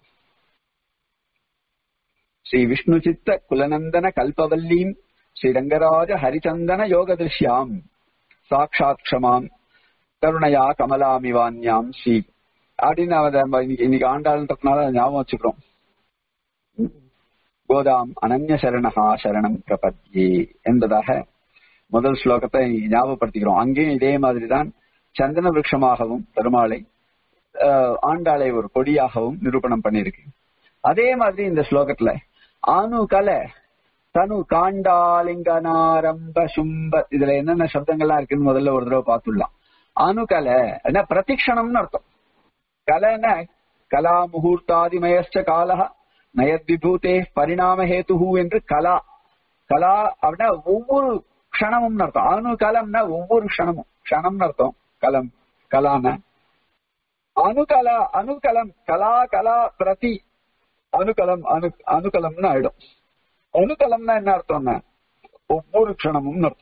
ஸ்ரீ விஷ்ணு சித்த குலநந்தன கல்பவல்லீம் ஸ்ரீ ரங்கராஜ ஹரிச்சந்தன யோக திருஷ்யாம் சாட்சாத் க்ஷமாம் கருணையா கமலாமிவான்யாம் ஸ்ரீ அப்படின்னு அவ நம்ம இன்னைக்கு இன்னைக்கு ஆண்டாள்ன்றதுனால அதை ஞாபகம் வச்சுக்கிறோம் கோதாம் அனன்ய சரணஹா சரணம் பிரபத்யே என்பதாக முதல் ஸ்லோகத்தை ஞாபகப்படுத்திக்கிறோம் அங்கேயும் இதே மாதிரிதான் சந்தன விருட்சமாகவும் பெருமாளை ஆஹ், ஆண்டாளை ஒரு கொடியாகவும் நிரூபணம் பண்ணியிருக்கு அதே மாதிரி இந்த ஸ்லோகத்துல ஆனு கலை தனு காண்டாலிங்கனாரம்ப சும்ப இதுல என்னென்ன சப்தங்கள்லாம் இருக்குன்னு முதல்ல ஒரு தடவை பார்த்துடலாம் அணுகலை என்ன பிரதிக்ஷணம்னு அர்த்தம் கலைன கலா முகூர்த்தாதிமயச்ச காலா நயத்விபூதே பரிணாம ஹேதுஹு என்று கலா கலா அப்படின்னா ஒவ்வொரு க்ஷணமும் அர்த்தம் அணுகலம்னா ஒவ்வொரு க்ஷணமும் க்ஷணம்னு அர்த்தம் கலம் கலான அணுகலா அணுகலம் கலா கலா பிரதி அணுகலம் அணு அணுகலம்னு ஆயிடும் அணுகலம்னா என்ன அர்த்தம்னா ஒவ்வொரு க்ஷணமும் அர்த்தம்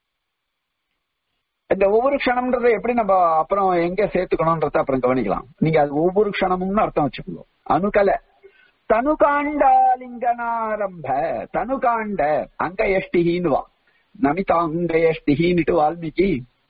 இந்த ஒவ்வொரு க்ஷணம்ன்றதை எப்படி நம்ம அப்புறம் எங்க சேர்த்துக்கணும்ன்றத அப்புறம் கவனிக்கலாம் நீங்க அது ஒவ்வொரு க்ஷணமும்னு அர்த்தம் வச்சுக்கணும் அணுகல தனுகாண்டாலிங்கனாரம்ப தனுகாண்ட அங்க எஷ்டிஹின்னு வா நமிதாங்க எஷ்டிஹின்னுட்டு வால்மீகி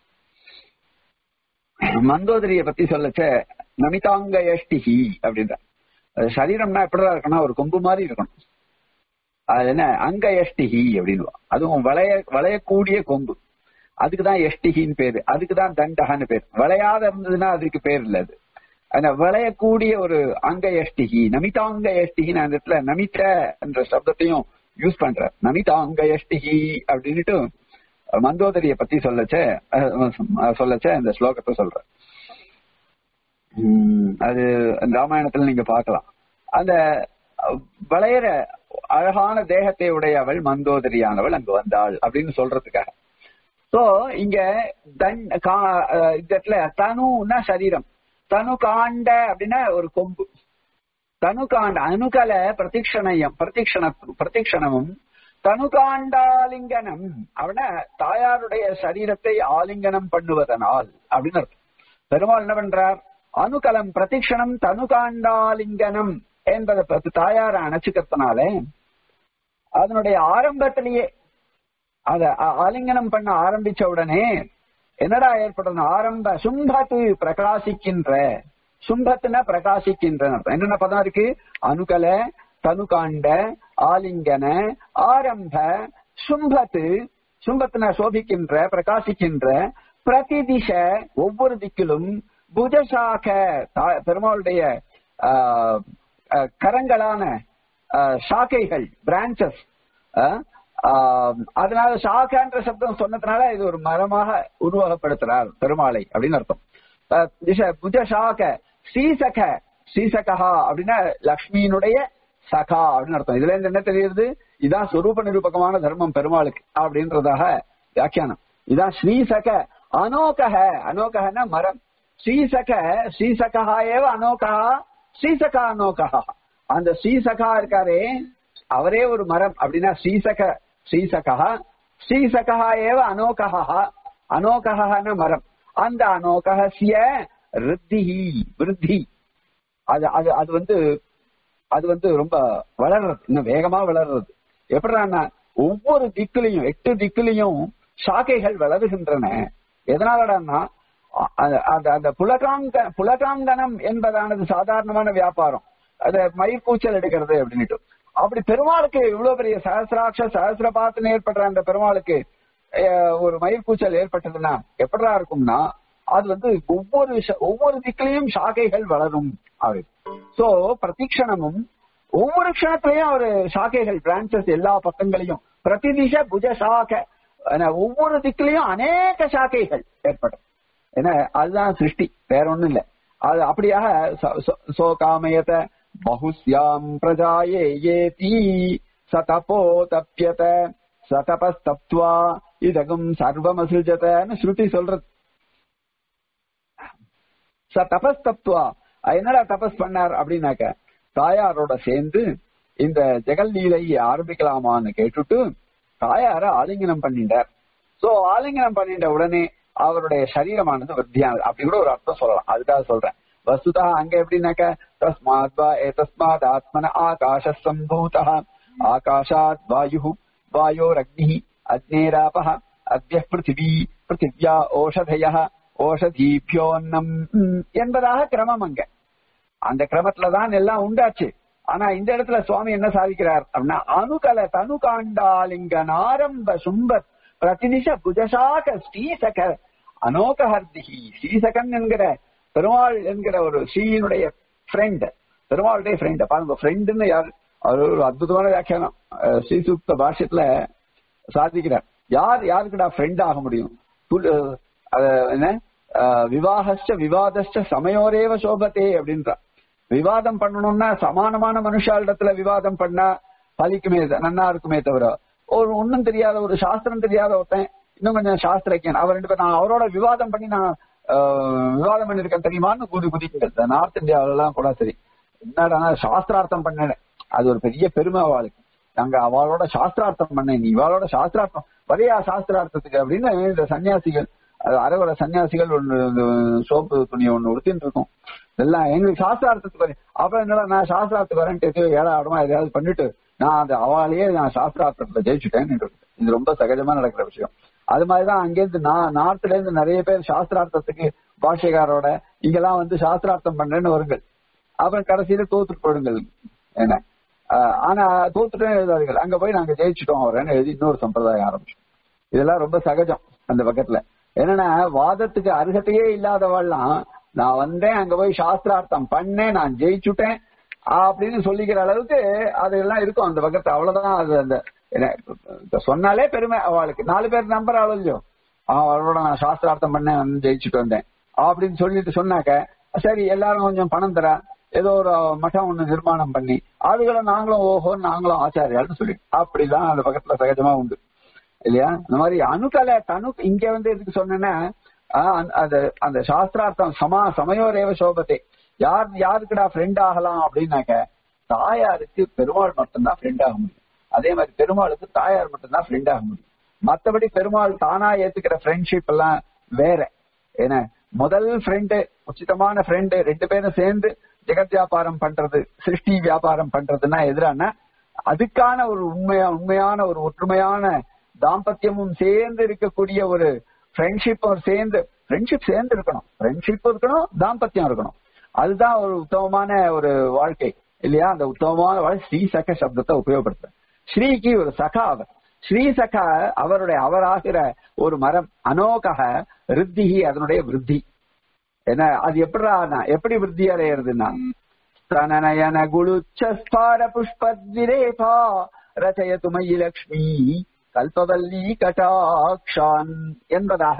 மந்தோதரிய பத்தி சொல்லச்ச நமிதாங்க எஷ்டிஹி அப்படின்ற அது சரீரம்னா எப்படிதான் இருக்கணும் ஒரு கொம்பு மாதிரி இருக்கணும் அது என்ன அங்க எஷ்டிஹி அப்படின்னு அதுவும் வளைய வளையக்கூடிய கொம்பு அதுக்குதான் எஷ்டிகின்னு பேரு அதுக்குதான் தண்டகன்னு பேர் விளையாத இருந்ததுன்னா அதுக்கு பேர் இல்ல அது ஆனா விளையக்கூடிய ஒரு அங்க எஷ்டிகி நமிதாங்க எஷ்டிகின்னு அந்த இடத்துல நமித்த என்ற சப்தத்தையும் யூஸ் பண்ற நமிதாங்க எஷ்டிகி அப்படின்னுட்டு மந்தோதரிய பத்தி சொல்லச்ச அஹ், சொல்லச்ச இந்த ஸ்லோகத்தை சொல்ற உம், அது அந்த ராமாயணத்துல நீங்க பார்க்கலாம் அந்த அஹ், வளையற அழகான தேகத்தை உடையவள் மந்தோதரியானவள் அங்கு வந்தாள் அப்படின்னு சொல்றதுக்காக சோ இங்க தன் கா- அஹ் இந்த இடத்துல தனுன்னா சரீரம் தனு காண்ட அப்படின்னா ஒரு கொம்பு தனு காண்ட அணுகல பிரதீக்ஷணயம் பிரதீக்ஷண பிரதீக்ஷணமும் தனு காண்டாலிங்கனம் அப்படின்னா தாயாருடைய சரீரத்தை ஆலிங்கனம் பண்ணுவதனால் அப்படின்னு அர்த்தம் பெருமாள் என்ன பண்றார் அணுகலம் பிரதீக்ஷணம் தனு காண்டாலிங்கனம் என்பதை பத்தி தாயாரை அணைச்சுக்கிறதுனால அதனுடைய ஆரம்பத்திலேயே அத ஆ- ஆலிங்கனம் பண்ண ஆரம்பிச்ச உடனே என்னடா ஏற்படுது ஆரம்ப சும்பத்து பிரகாசிக்கின்ற சும்பத்துனா பிரகாசிக்கின்ற அர்த்தம் என்னென்ன பதம் இருக்கு அணுகல தனுகாண்ட ஆலிங்கன ஆரம்ப சும்பத்து சும்பத்துனா சோபிக்கின்ற பிரகாசிக்கின்ற பிரதிதிஷ ஒவ்வொரு திக்கிலும் புஜசாக தா- பெருமாளுடைய ஆஹ், ஆஹ், கரங்களான ஆஹ், சாக்கைகள் பிரான்சஸ் அதனால சாகான்ற சப்தம் சொன்னதுனால இது ஒரு மரமாக உருவகப்படுத்துறார் பெருமாளை அப்படின்னு அர்த்தம் ஆஹ், திஷ- புஜ சாக ஸ்ரீசக ஸ்ரீசகா அப்படின்னா லக்ஷ்மியினுடைய சகா அப்படின்னு அர்த்தம் இதுல இருந்து என்ன தெரியுது இதான் சொரூப நிரூபகமான தர்மம் பெருமாளுக்கு அப்படின்றதாக வியாக்கியானம் இதான் ஸ்ரீசக அனோகக அனோகன்னா மரம் ஸ்ரீசக ஸ்ரீசகா ஏவ அனோகா ஸ்ரீசகா அனோகா அந்த ஸ்ரீசகா இருக்காரே அவரே ஒரு மரம் அப்படின்னா ஸ்ரீசக ஸ்ரீசகா ஸ்ரீசகா ஏவ அனோகா அனோகஹன மரம் அந்த அனோகஹசிய ரித்திஹி விருத்தி அது அது அது வந்து அது வந்து ரொம்ப வளர்றது இன்னும் வேகமா வளர்றது எப்படின்னா ஒவ்வொரு திக்குலையும் எட்டு திக்குலையும் சாக்கைகள் வளருகின்றன எதனாலடான்னா அ- அந்த- அந்த அந்த புலகாங்க புலகாங்கனம் என்பதானது சாதாரணமான வியாபாரம் அத மயிர்கூச்சல் எடுக்கிறது அப்படின்னுட்டு அப்படி பெருமாளுக்கு இவ்வளவு பெரிய சஹசிராட்ச சஹசிரபாத்துன்னு ஏற்படுற அந்த பெருமாளுக்கு அஹ், ஒரு மயிர்கூச்சல் ஏற்பட்டதுன்னா எப்படிடா இருக்கும்னா அது வந்து ஒவ்வொரு விஷ- ஒவ்வொரு திக்கிலையும் சாக்கைகள் வளரும் அப்படி சோ பிரதிக்ஷணமும் ஒவ்வொரு க்ஷணத்திலையும் ஒரு சாக்கைகள் பிரான்சஸ் எல்லா பக்கங்களையும் பிரதிதிஷ புஜ சாக ஆனா, ஒவ்வொரு திக்கிலையும் அநேக சாக்கைகள் ஏற்படும் ஏன்னா அதுதான் சிருஷ்டி வேற ஒண்ணும் இல்ல அது அப்படியாக ச- ச- சோகாமயத பகுஸ்யாம் பிரஜாயே ஏதி சதபோ தப்பியத சதபஸ்தப்துவா இதகும் சர்வமசிருஜதன்னு ஸ்ருதி சொல்றது ச தபஸ் தத்துவா என்னடா தபஸ் பண்ணார் அப்படின்னாக்க தாயாரோட சேர்ந்து இந்த ஜெகல் லீலையை ஆரம்பிக்கலாமான்னு கேட்டுட்டு தாயார ஆலிங்கனம் பண்ணிட்டார் சோ ஆலிங்கனம் பண்ணிட்ட உடனே அவருடைய சரீரமானது விருத்தியானது அப்படி கூட ஒரு அர்த்தம் சொல்லலாம் அதுக்காக சொல்றேன் வஸ்துதா அங்க எப்படின்னாக்க தஸ்மாத் வா ஏதஸ்மாத் ஆத்மன ஆகாஷ சம்பூதா ஆகாஷாத் வாயு வாயோரக்னி அக்னேராப அத்ய பிருத்திவி பிருத்திவ்யா ஓஷதய ஓஷதீபியோன்னம் ம், என்பதாக கிரமம் அங்க அந்த கிரமத்துல தான் எல்லாம் உண்டாச்சு ஆனா இந்த இடத்துல சுவாமி என்ன சாதிக்கிறார் அப்படின்னா அணுகல தனு காண்டாலிங்க நாரம்ப சும்ப பிரதிநிஷ புஜசாக ஸ்ரீசக அனோகஹர்திகி ஸ்ரீசகன் என்கிற பெருமாள் என்கிற ஒரு ஸ்ரீயினுடைய ஃப்ரெண்ட் பெருமாளுடைய ஃப்ரெண்ட் பாருங்க ஃப்ரெண்டுன்னு யார் அவர் ஒரு அற்புதமான வியாக்கியானம் அஹ் ஸ்ரீசூக்த பாஷ்யத்துல சாதிக்கிறார் யார் யாருக்குடா ஃப்ரெண்ட் ஆக முடியும் புல்- அஹ் அஹ் என்ன அஹ் விவாகஸ்ட விவாதஸ்ட சமயோரேவ சோபத்தே அப்படின்றார் விவாதம் பண்ணணும்னா சமானமான மனுஷாளிடத்துல விவாதம் பண்ணா பலிக்குமே நன்னா இருக்குமே தவிர ஒரு ஒண்ணும் தெரியாத ஒரு சாஸ்திரம் தெரியாத ஒருத்தன் இன்னும் கொஞ்சம் சாஸ்திரக்கியன் அவர் ரெண்டு பேரும் நான் அவரோட விவாதம் பண்ணி நான் ஆஹ், விவாதம் பண்ணிருக்கேன் தெரியுமான்னு குதி குதிக்க நார்த் இந்தியாவில எல்லாம் கூட சரி என்னடா சாஸ்திரார்த்தம் பண்ணேன் அது ஒரு பெரிய பெருமை அவளுக்கு நாங்க அவளோட சாஸ்திரார்த்தம் பண்ணேன் நீ இவளோட சாஸ்திரார்த்தம் வரையா சாஸ்திரார்த்தத்துக்கு அப்படின்னு இந்த சன்னியாசிகள் அது அரைவர சன்னியாசிகள் ஒண்ணு இந்த சோப்பு துணி ஒண்ணு உடுத்தின்னு இருக்கும் எல்லாம் எங்களுக்கு சாஸ்திரார்த்தத்துக்கு வரேன் அப்புறம் என்னடா நான் சாஸ்திரார்த்தத்துக்கு வரேன்ட்டு ஏழா ஆடமா எதையாவது பண்ணிட்டு நான் அந்த அவளையே நான் சாஸ்திரார்த்தத்துல ஜெயிச்சுட்டேன்னு இருக்கு. இது ரொம்ப சகஜமா நடக்கிற விஷயம் அது மாதிரிதான் அங்கேருந்து நான் நார்த்ல இருந்து நிறைய பேர் சாஸ்திரார்த்தத்துக்கு பாஷைக்காரோட இங்கெல்லாம் வந்து சாஸ்திரார்த்தம் பண்றேன்னு வருங்கள் அப்புறம் கடைசியில தோத்துட்டு போடுங்கள் என்ன ஆஹ் ஆனா தோத்துட்டே எழுதாதீர்கள் அங்க போய் நாங்க ஜெயிச்சுட்டோம் அவரேன்னு எழுதி இன்னொரு சம்பிரதாயம் ஆரம்பிச்சோம் இதெல்லாம் ரொம்ப சகஜம் அந்த பக்கத்துல என்னன்னா வாதத்துக்கு அருகதையே இல்லாதவாள்லாம் நான் வந்தேன் அங்க போய் சாஸ்திரார்த்தம் பண்ணேன் நான் ஜெயிச்சுட்டேன் அப்படின்னு சொல்லிக்கிற அளவுக்கு அதெல்லாம் இருக்கும் அந்த பக்கத்து அவ்வளவுதான் அது அந்த என்ன, இப்ப சொன்னாலே பெருமை அவளுக்கு நாலு பேர் நம்புற ஆளு இல்லையோ அவளோட நான் சாஸ்திரார்த்தம் பண்ணேன் வந்து ஜெயிச்சுட்டு வந்தேன் அப்படின்னு சொல்லிட்டு சொன்னாக்க சரி எல்லாரும் கொஞ்சம் பணம் தர ஏதோ ஒரு மఠம் ஒண்ணு நிர்மாணம் பண்ணி அதுகளை நாங்களும் ஓஹோ நாங்களும் ஆச்சாரியால்னு சொல்லி அப்படிதான் அந்த பக்கத்துல சகஜமா உண்டு இல்லையா இந்த மாதிரி அணுக்கலை தனு இங்க வந்து எதுக்கு சொன்னேன்னா ஆஹ் அந்த- அந்த அந்த சாஸ்திரார்த்தம் சமா சமயோரேவ சோபத்தை யார் யாருக்குடா ஃப்ரெண்ட் ஆகலாம் அப்படின்னாக்க தாயாருக்கு பெருமாள் மட்டும்தான் ஃப்ரெண்ட் ஆக முடியும் அதே மாதிரி பெருமாளுக்கு தாயார் மட்டும்தான் ஃப்ரெண்ட் ஆக முடியும் மத்தபடி பெருமாள் தானா ஏத்துக்கிற ஃப்ரெண்ட்ஷிப் எல்லாம் வேற ஏன்னா முதல் ஃப்ரெண்டு உச்சிதமான ஃப்ரெண்டு ரெண்டு பேரும் சேர்ந்து ஜெகத் வியாபாரம் பண்றது சிருஷ்டி வியாபாரம் பண்றதுன்னா எதிரான அதுக்கான ஒரு உண்மையா உண்மையான ஒரு ஒற்றுமையான தாம்பத்தியமும் சேர்ந்து இருக்கக்கூடிய ஒரு ஃப்ரெண்ட்ஷிப்பும் சேர்ந்து ஃப்ரெண்ட்ஷிப் சேர்ந்து இருக்கணும் ஃப்ரெண்ட்ஷிப் இருக்கணும் தாம்பத்தியம் இருக்கணும் அதுதான் ஒரு உத்தமமான ஒரு வாழ்க்கை இல்லையா அந்த உத்தமமான வாழ்க்கை ஸ்ரீ சக சப்தத்தை உபயோகப்படுத்துறேன் ஸ்ரீக்கு ஒரு சகா அவர் ஸ்ரீ சகா அவருடைய அவராகிற ஒரு மரம் அனோகக ரித்திகி அதனுடைய விருத்தி என்ன அது எப்படிடா எப்படி விருத்தி அடையிறதுன்னா स्तननयन गुळुच्छस्फार पुष्पद्विरेफा रचयतु मयि லக்ஷ்மி கல்பவல்லி கட்டாக்ஷான் என்பதாக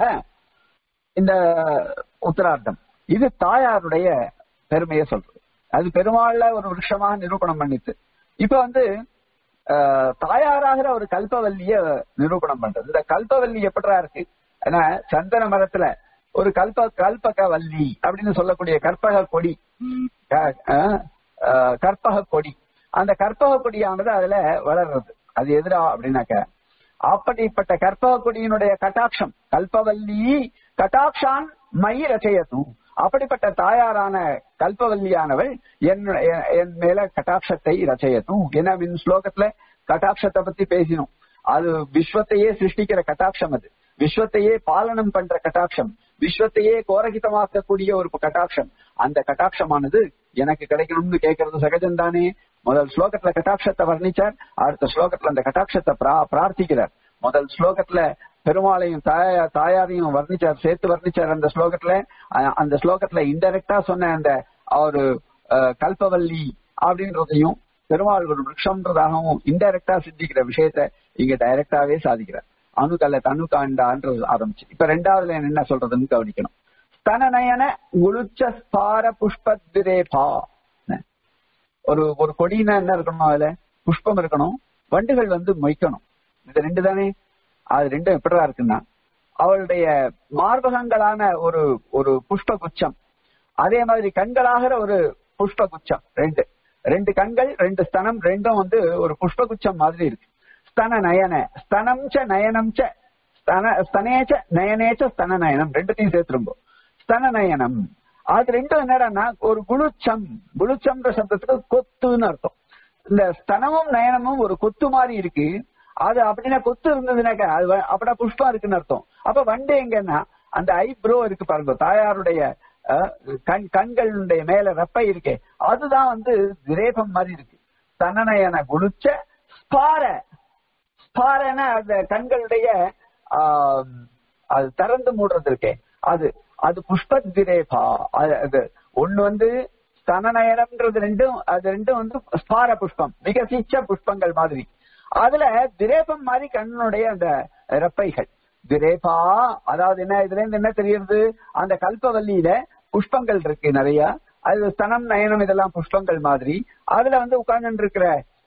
இந்த உத்தரார்த்தம் இது தாயாருடைய பெருமையை சொல்றது அது பெருமாள்ல ஒரு விருஷமாக நிரூபணம் பண்ணிச்சு இப்ப வந்து ஆஹ், தாயாராகிற ஒரு கல்பவல்லிய நிரூபணம் பண்றது இந்த கல்பவல்லி எப்படிடா இருக்கு ஏன்னா சந்தன மரத்துல ஒரு கல்ப கல்பக வல்லி அப்படின்னு சொல்லக்கூடிய கற்பக கொடி க- ஆஹ், ஆஹ், கற்பக கொடி அந்த கற்பக கொடியானது அதுல வளர்றது அது எதிரா அப்படின்னாக்க அப்படிப்பட்ட கற்பக கொடியினுடைய கட்டாட்சம் கல்பவல்லி கட்டாட்சான் மை ரச்சயத்தும் அப்படிப்பட்ட தாயாரான கல்பவல்லியானவள் என் என்- என் மேல கட்டாட்சத்தை ரச்சயத்தும் ஏன்னா மின் ஸ்லோகத்துல கட்டாட்சத்தை பத்தி பேசினோம் அது விஸ்வத்தையே சிருஷ்டிக்கிற கட்டாட்சம் அது விஸ்வத்தையே பாலனம் பண்ற கட்டாட்சம் விஸ்வத்தையே கோரகிதமாக்கக்கூடிய ஒரு கட்டாட்சம் அந்த கட்டாட்சமானது எனக்கு கிடைக்கணும்னு கேட்கறது சகஜம் தானே முதல் ஸ்லோகத்துல கட்டாட்சத்தை வர்ணிச்சார் அடுத்த ஸ்லோகத்துல அந்த கட்டாட்சத்தை பிரா- பிரார்த்திக்கிறார் முதல் ஸ்லோகத்துல பெருமாளையும் தாயா தாயாரையும் வர்ணிச்சார் சேர்த்து வர்ணிச்சார் அந்த ஸ்லோகத்துல அ- அந்த ஸ்லோகத்துல இன்டெரக்டா சொன்ன அந்த ஒரு அஹ், கல்பவல்லி அப்படின்றதையும் பெருமாள் ஒரு விருட்சம்ன்றதாகவும் இன்டைரக்டா சித்திக்கிற விஷயத்த இங்க டைரக்டாவே சாதிக்கிறார் அணுகல்ல தனுகாண்டான்றது ஆரம்பிச்சு இப்ப ரெண்டாவதுல என்ன சொல்றதுன்னு கவனிக்கணும் ஸ்தனநயன உளுச்ச ஸ்பார புஷ்பத்ரேபா ஒரு ஒரு கொடினா என்ன இருக்கணும் அதுல புஷ்பம் இருக்கணும் வண்டுகள் வந்து மொய்க்கணும் இது ரெண்டு தானே அது ரெண்டும் எப்படிடா இருக்குன்னா அவளுடைய மார்பகங்களான ஒரு ஒரு புஷ்ப குச்சம் அதே மாதிரி கண்களாகிற ஒரு புஷ்ப குச்சம் ரெண்டு ரெண்டு கண்கள் ரெண்டு ஸ்தனம் ரெண்டும் வந்து ஒரு புஷ்ப குச்சம் மாதிரி இருக்கு ஸ்தன நயன ஸ்தனம் ச நயனம் ச ஸ்தன ஸ்தனேச்ச நயனேச்ச ஸ்தன நயனம் ரெண்டுத்தையும் சேர்த்துருங்கோ ஸ்தன நயனம் அது ரெண்டும் என்னடான்னா ஒரு குளுச்சம் குளுச்சம்ன்ற சப்தத்துக்கு கொத்துன்னு அர்த்தம் இந்த ஸ்தனமும் நயனமும் ஒரு கொத்து மாதிரி இருக்கு அது அப்படின்னா கொத்து இருந்ததுனாக்கா அது வ- அப்படின்னா புஷ்பம் இருக்குன்னு அர்த்தம் அப்ப வண்டு எங்கன்னா அந்த ஐப்ரோ இருக்கு பாருங்க தாயாருடைய அஹ், கண் கண்களுடைய மேல ரெப்பை இருக்கே அதுதான் வந்து திரேபம் மாதிரி இருக்கு தனநயன குளிச்ச ஸ்பார ஸ்பாரன அந்த கண்களுடைய ஆஹ், அது திறந்து மூடுறது இருக்கே அது அது புஷ்பத்திரேபா அது அது ஒண்ணு வந்து ஸ்தனநயனம்ன்றது ரெண்டும் அது ரெண்டும் வந்து ஸ்பார புஷ்பம் விகசிச்ச புஷ்பங்கள் மாதிரி அதுல திரேபம் மாதிரி கண்ணனுடைய அந்த ரெப்பைகள் திரேபா அதாவது என்ன இதுல இருந்து என்ன தெரியுது அந்த கல்பவல்லியில புஷ்பங்கள் இருக்கு நிறைய அது ஸ்தனம் நயனம் இதெல்லாம் புஷ்பங்கள் மாதிரி அதுல வந்து உட்கார்ந்து இருக்கிற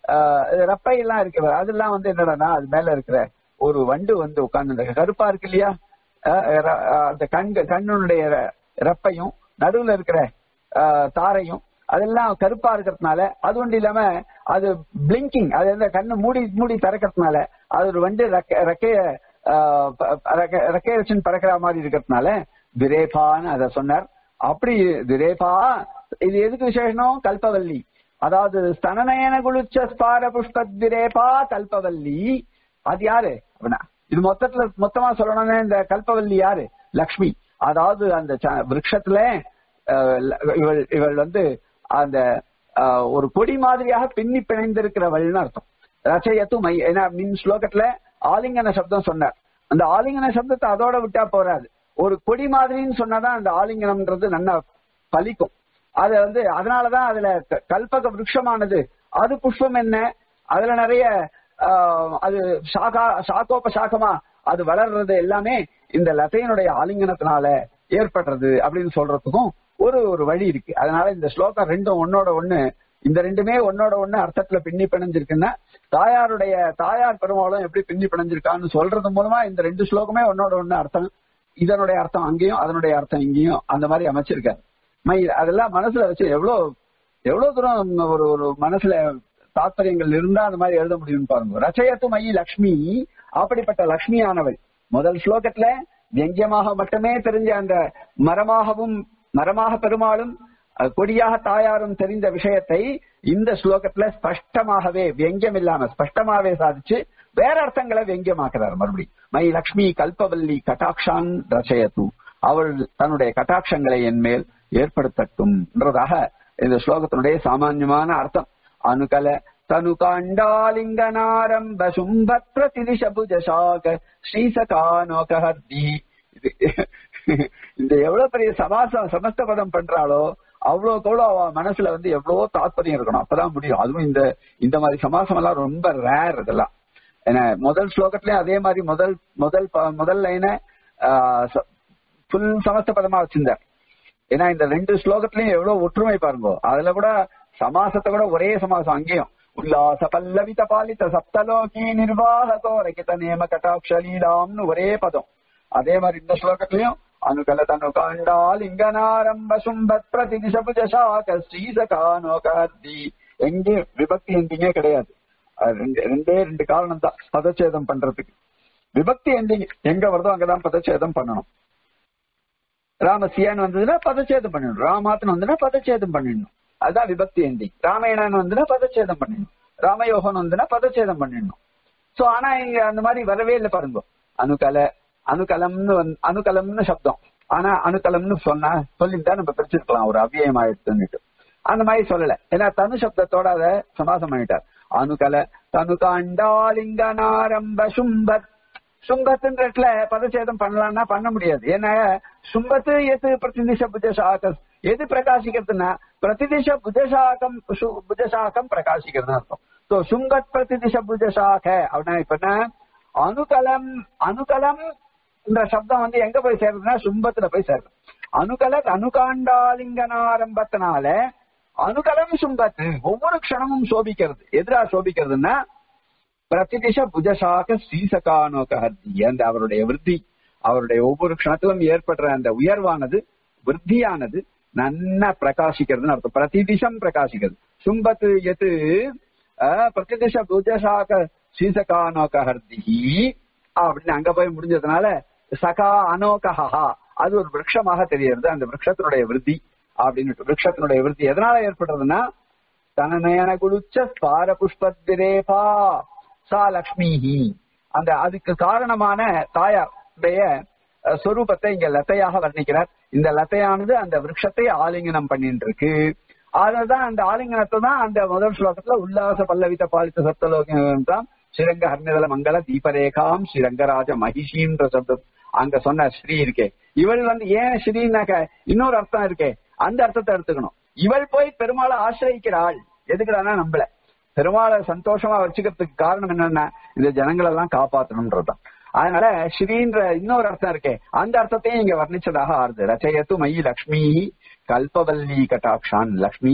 ரப்பை எல்லாம் இருக்கு அதெல்லாம் வந்து என்னடான்னா அது மேல இருக்கிற ஒரு வண்டு வந்து உட்கார்ந்து கருப்பா இருக்கு இல்லையா அஹ் ர- அஹ் அந்த கண்க கண்ணுடைய ர- ரெப்பையும் நடுவுல இருக்கிற அஹ், தாரையும் அதெல்லாம் கருப்பா இருக்கிறதுனால அது ஒன்றும் இல்லாம அது பிளிங்கிங் அது வந்து கண்ணு மூடி மூடி திறக்கிறதுனால அது ஒரு வண்டு ரெக்க- ரெக்கைய அஹ், ப- ரெக்க- ரெக்கைய வச்சுன்னு பறக்கிற மாதிரி இருக்கிறதுனால திரேபான்னு அத சொன்னார் அப்படி திரேபா இது எதுக்கு விசேஷம் கல்பவல்லி அதாவது ஸ்தனநயன குளிச்ச ஸ்பார புஷ்ப திரேபா கல்பவல்லி அது யாரு அப்படின்னா இது மொத்தத்துல மொத்தமா சொல்லணும்னா இந்த கல்பவல்லி யாரு லக்ஷ்மி அதாவது அந்த ச- விருட்சத்துல அஹ், ல- இவள் இவள் வந்து அந்த அஹ், ஒரு கொடி மாதிரியாக பின்னி பிணைந்திருக்கிறவள்னு அர்த்தம் ரச்சயத்து மை ஏன்னா மின் ஸ்லோகத்துல ஆலிங்கன சப்தம் சொன்னார் அந்த ஆலிங்கன சப்தத்தை அதோட விட்டா போறாது ஒரு கொடி மாதிரின்னு சொன்னாதான் அந்த ஆலிங்கனம்ன்றது நல்லா பலிக்கும் அது வந்து அதனாலதான் அதுல க- கல்பக விருட்சமானது அது புஷ்பம் என்ன அதுல நிறைய ஆஹ், அது சாகா சாக்கோப சாக்கமா அது வளர்றது எல்லாமே இந்த லதையினுடைய ஆலிங்கனத்தினால ஏற்படுறது அப்படின்னு சொல்றதுக்கும் ஒரு ஒரு வழி இருக்கு அதனால இந்த ஸ்லோகம் ரெண்டும் ஒன்னோட ஒண்ணு இந்த ரெண்டுமே ஒன்னோட ஒண்ணு அர்த்தத்துல பின்னி பிணைஞ்சிருக்குன்னா தாயாருடைய தாயார் பெருமாளும் எப்படி பின்னி பிணைஞ்சிருக்கான்னு சொல்றது மூலமா இந்த ரெண்டு ஸ்லோகமே ஒன்னோட ஒண்ணு அர்த்தம் இதனுடைய அர்த்தம் அங்கேயும் அதனுடைய அர்த்தம் இங்கேயும் அந்த மாதிரி அமைச்சிருக்காரு மை அதெல்லாம் மனசுல வச்சு எவ்வளவு எவ்வளவு தூரம் ஒரு ஒரு மனசுல தாத்பரியங்கள் இருந்தா அந்த மாதிரி எழுத முடியும்னு பாருங்க ரச்சயத்து மயி லக்ஷ்மி அப்படிப்பட்ட லக்ஷ்மி ஆனவள் முதல் ஸ்லோகத்துல வெங்கியமாக மட்டுமே தெரிஞ்ச அந்த மரமாகவும் மரமாக பெருமாளும் அஹ், கொடியாக தாயாரும் தெரிந்த விஷயத்தை இந்த ஸ்லோகத்துல ஸ்பஷ்டமாகவே வெங்கியம் இல்லாம ஸ்பஷ்டமாவே சாதிச்சு வேற அர்த்தங்களை வெங்கியமாக்குறார் மறுபடியும் மை லக்ஷ்மி கல்பவல்லி கட்டாக்ஷான் ரச்சயத்து அவள் தன்னுடைய கட்டாட்சங்களை என் மேல் ஏற்படுத்தட்டும்ன்றதாக இந்த ஸ்லோகத்தினுடைய சாமான்யமான அர்த்தம் அனுகல தனு காண்டாலிங்கனாரம்ப சும்பத் பிரதிதிஷ புஜசாக ஸ்ரீசகானோகஹர்தி இது இந்த எவ்வளவு பெரிய சமாசம் சமஸ்த பதம் பண்றாளோ அவ்வளவுக்கு அவ்வளவு அவ மனசுல வந்து எவ்வளவோ தாத்பரியம் இருக்கணும் அப்பதான் முடியும் அதுவும் இந்த இந்த மாதிரி சமாசம் எல்லாம் ரொம்ப ரேர் இதெல்லாம் ஏன்னா முதல் ஸ்லோகத்திலயும் அதே மாதிரி முதல் முதல் ப- முதல் லைனை ஃபுல் சமஸ்த பதமா வச்சிருந்தார் ஏன்னா இந்த ரெண்டு ஸ்லோகத்திலயும் எவ்வளவு ஒற்றுமை பாருங்க அதுல கூட சமாசத்தை கூட ஒரே சமாசம் அங்கேயும் உல்லாச பல்லவித பாலித சப்தலோகி நிர்வாகதோ ரகித நேம கட்டாட்சலீலாம்னு ஒரே பதம் அதே மாதிரி இந்த ஸ்லோகத்திலயும் அனுகல தனு காண்டால் இங்கனாரம்ப சும்பத் பிரதிதிஷ புஜசாக ஸ்ரீசகானோகார்த்தி எங்கேயும் விபக்தி எங்கேயுமே கிடையாது அது ரெண்டு ரெண்டே ரெண்டு காரணம் தான் பதச்சேதம் பண்றதுக்கு விபக்தி எண்டிங் எங்க வருதோ அங்கதான் பதச்சேதம் பண்ணணும் ராமசியான்னு வந்ததுன்னா பதச்சேதம் பண்ணிடணும் ராமாத்தன் வந்ததுன்னா பதச்சேதம் பண்ணிடணும் அதுதான் விபக்தி எண்டிங் ராமாயணன் வந்ததுன்னா பதச்சேதம் பண்ணிடணும் ராமயோகன் வந்ததுன்னா பதச்சேதம் பண்ணிடணும் சோ ஆனா இங்க அந்த மாதிரி வரவே இல்லை பாருங்க அணுகல அணுகலம்னு வந்து அணுகலம்னு சப்தம் ஆனா அணுகலம்னு சொன்னா சொல்லிட்டா நம்ம பிரிச்சிருக்கலாம் ஒரு அவ்வியம் ஆயிடுச்சுன்னுட்டு அந்த மாதிரி சொல்லல ஏன்னா தனு சப்தத்தோட அதை சமாசம் பண்ணிட்டார் அணுகல தனு காண்டாலிங்கனாரம்ப சும்பத் சும்பத்துன்ற இடத்துல பதச்சேதம் பண்ணலாம்னா பண்ண முடியாது ஏன்னா சும்பத்து எது பிரதிதிஷ புஜசாகம் எது பிரகாசிக்கிறதுன்னா பிரதிதிஷ புஜசாகம் சு- புஜசாகம் பிரகாசிக்கிறது அர்த்தம் சோ சுங்கத் பிரதிதிஷ புஜசாக அப்படின்னா இப்ப என்ன அணுகலம் அணுகலம் இந்த சப்தம் வந்து எங்க போய் சேருதுன்னா சும்பத்துல போய் சேருது அணுகல அணுகாண்டாலிங்கனாரம்பத்தினால அணுகலம் சும்பத்து ஒவ்வொரு க்ஷணமும் சோபிக்கிறது எதிரா சோபிக்கிறதுன்னா பிரதிதிஷ புஜசாக ஸ்ரீசகானோகஹர்த்தி அந்த அவருடைய விருத்தி அவருடைய ஒவ்வொரு க்ஷணத்திலும் ஏற்படுற அந்த உயர்வானது விருத்தியானது நன்னா பிரகாசிக்கிறதுன்னு அர்த்தம் பிரதிதிஷம் பிரகாசிக்கிறது சும்பத்து எது அஹ், பிரதிதிஷ புஜசாக ஸ்ரீசகானோகஹர்த்தி அப்படின்னு அங்க போய் முடிஞ்சதுனால சகா அனோகஹா அது ஒரு விருட்சமாக தெரியறது அந்த விருட்சத்தினுடைய விருத்தி அப்படின்னு விருட்சத்தினுடைய விருத்தி எதனால ஏற்படுறதுன்னா தனநயன குளுச்ச ஸ்பார புஷ்பத்திரேபா சா லக்ஷ்மிஹி அந்த அதுக்கு காரணமான தாயாருடைய அஹ், சொரூபத்தை இங்க லத்தையாக வர்ணிக்கிறார் இந்த லத்தையானது அந்த விருட்சத்தை ஆலிங்கனம் பண்ணிட்டு இருக்கு அததான் அந்த ஆலிங்கனத்தை தான் அந்த முதல் ஸ்லோகத்துல உல்லாச பல்லவித்த பாலித்த சப்தலோகம் ஸ்ரீரங்க ஹர்நிதல மங்கள தீபரேகாம் ஸ்ரீரங்கராஜ மகிஷின்ற சப்தம் அங்க சொன்ன ஸ்ரீ இருக்கே இவள் வந்து ஏன் ஸ்ரீனாக்க இன்னொரு அர்த்தம் இருக்கே அந்த அர்த்தத்தை எடுத்துக்கணும் இவள் போய் பெருமாளை ஆசிரியிக்கிறாள் எதுக்குடானா நம்மள பெருமாளை சந்தோஷமா வச்சுக்கிறதுக்கு காரணம் என்னன்னா இந்த ஜனங்களை எல்லாம் காப்பாத்தணும்ன்றதுதான் அதனால ஸ்ரீன்ற இன்னொரு அர்த்தம் இருக்கே அந்த அர்த்தத்தையும் இங்க வர்ணிச்சதாக ஆறுது ரச்சயத்து மயி லக்ஷ்மி கல்பவல்லி கட்டாட்சான் லக்ஷ்மி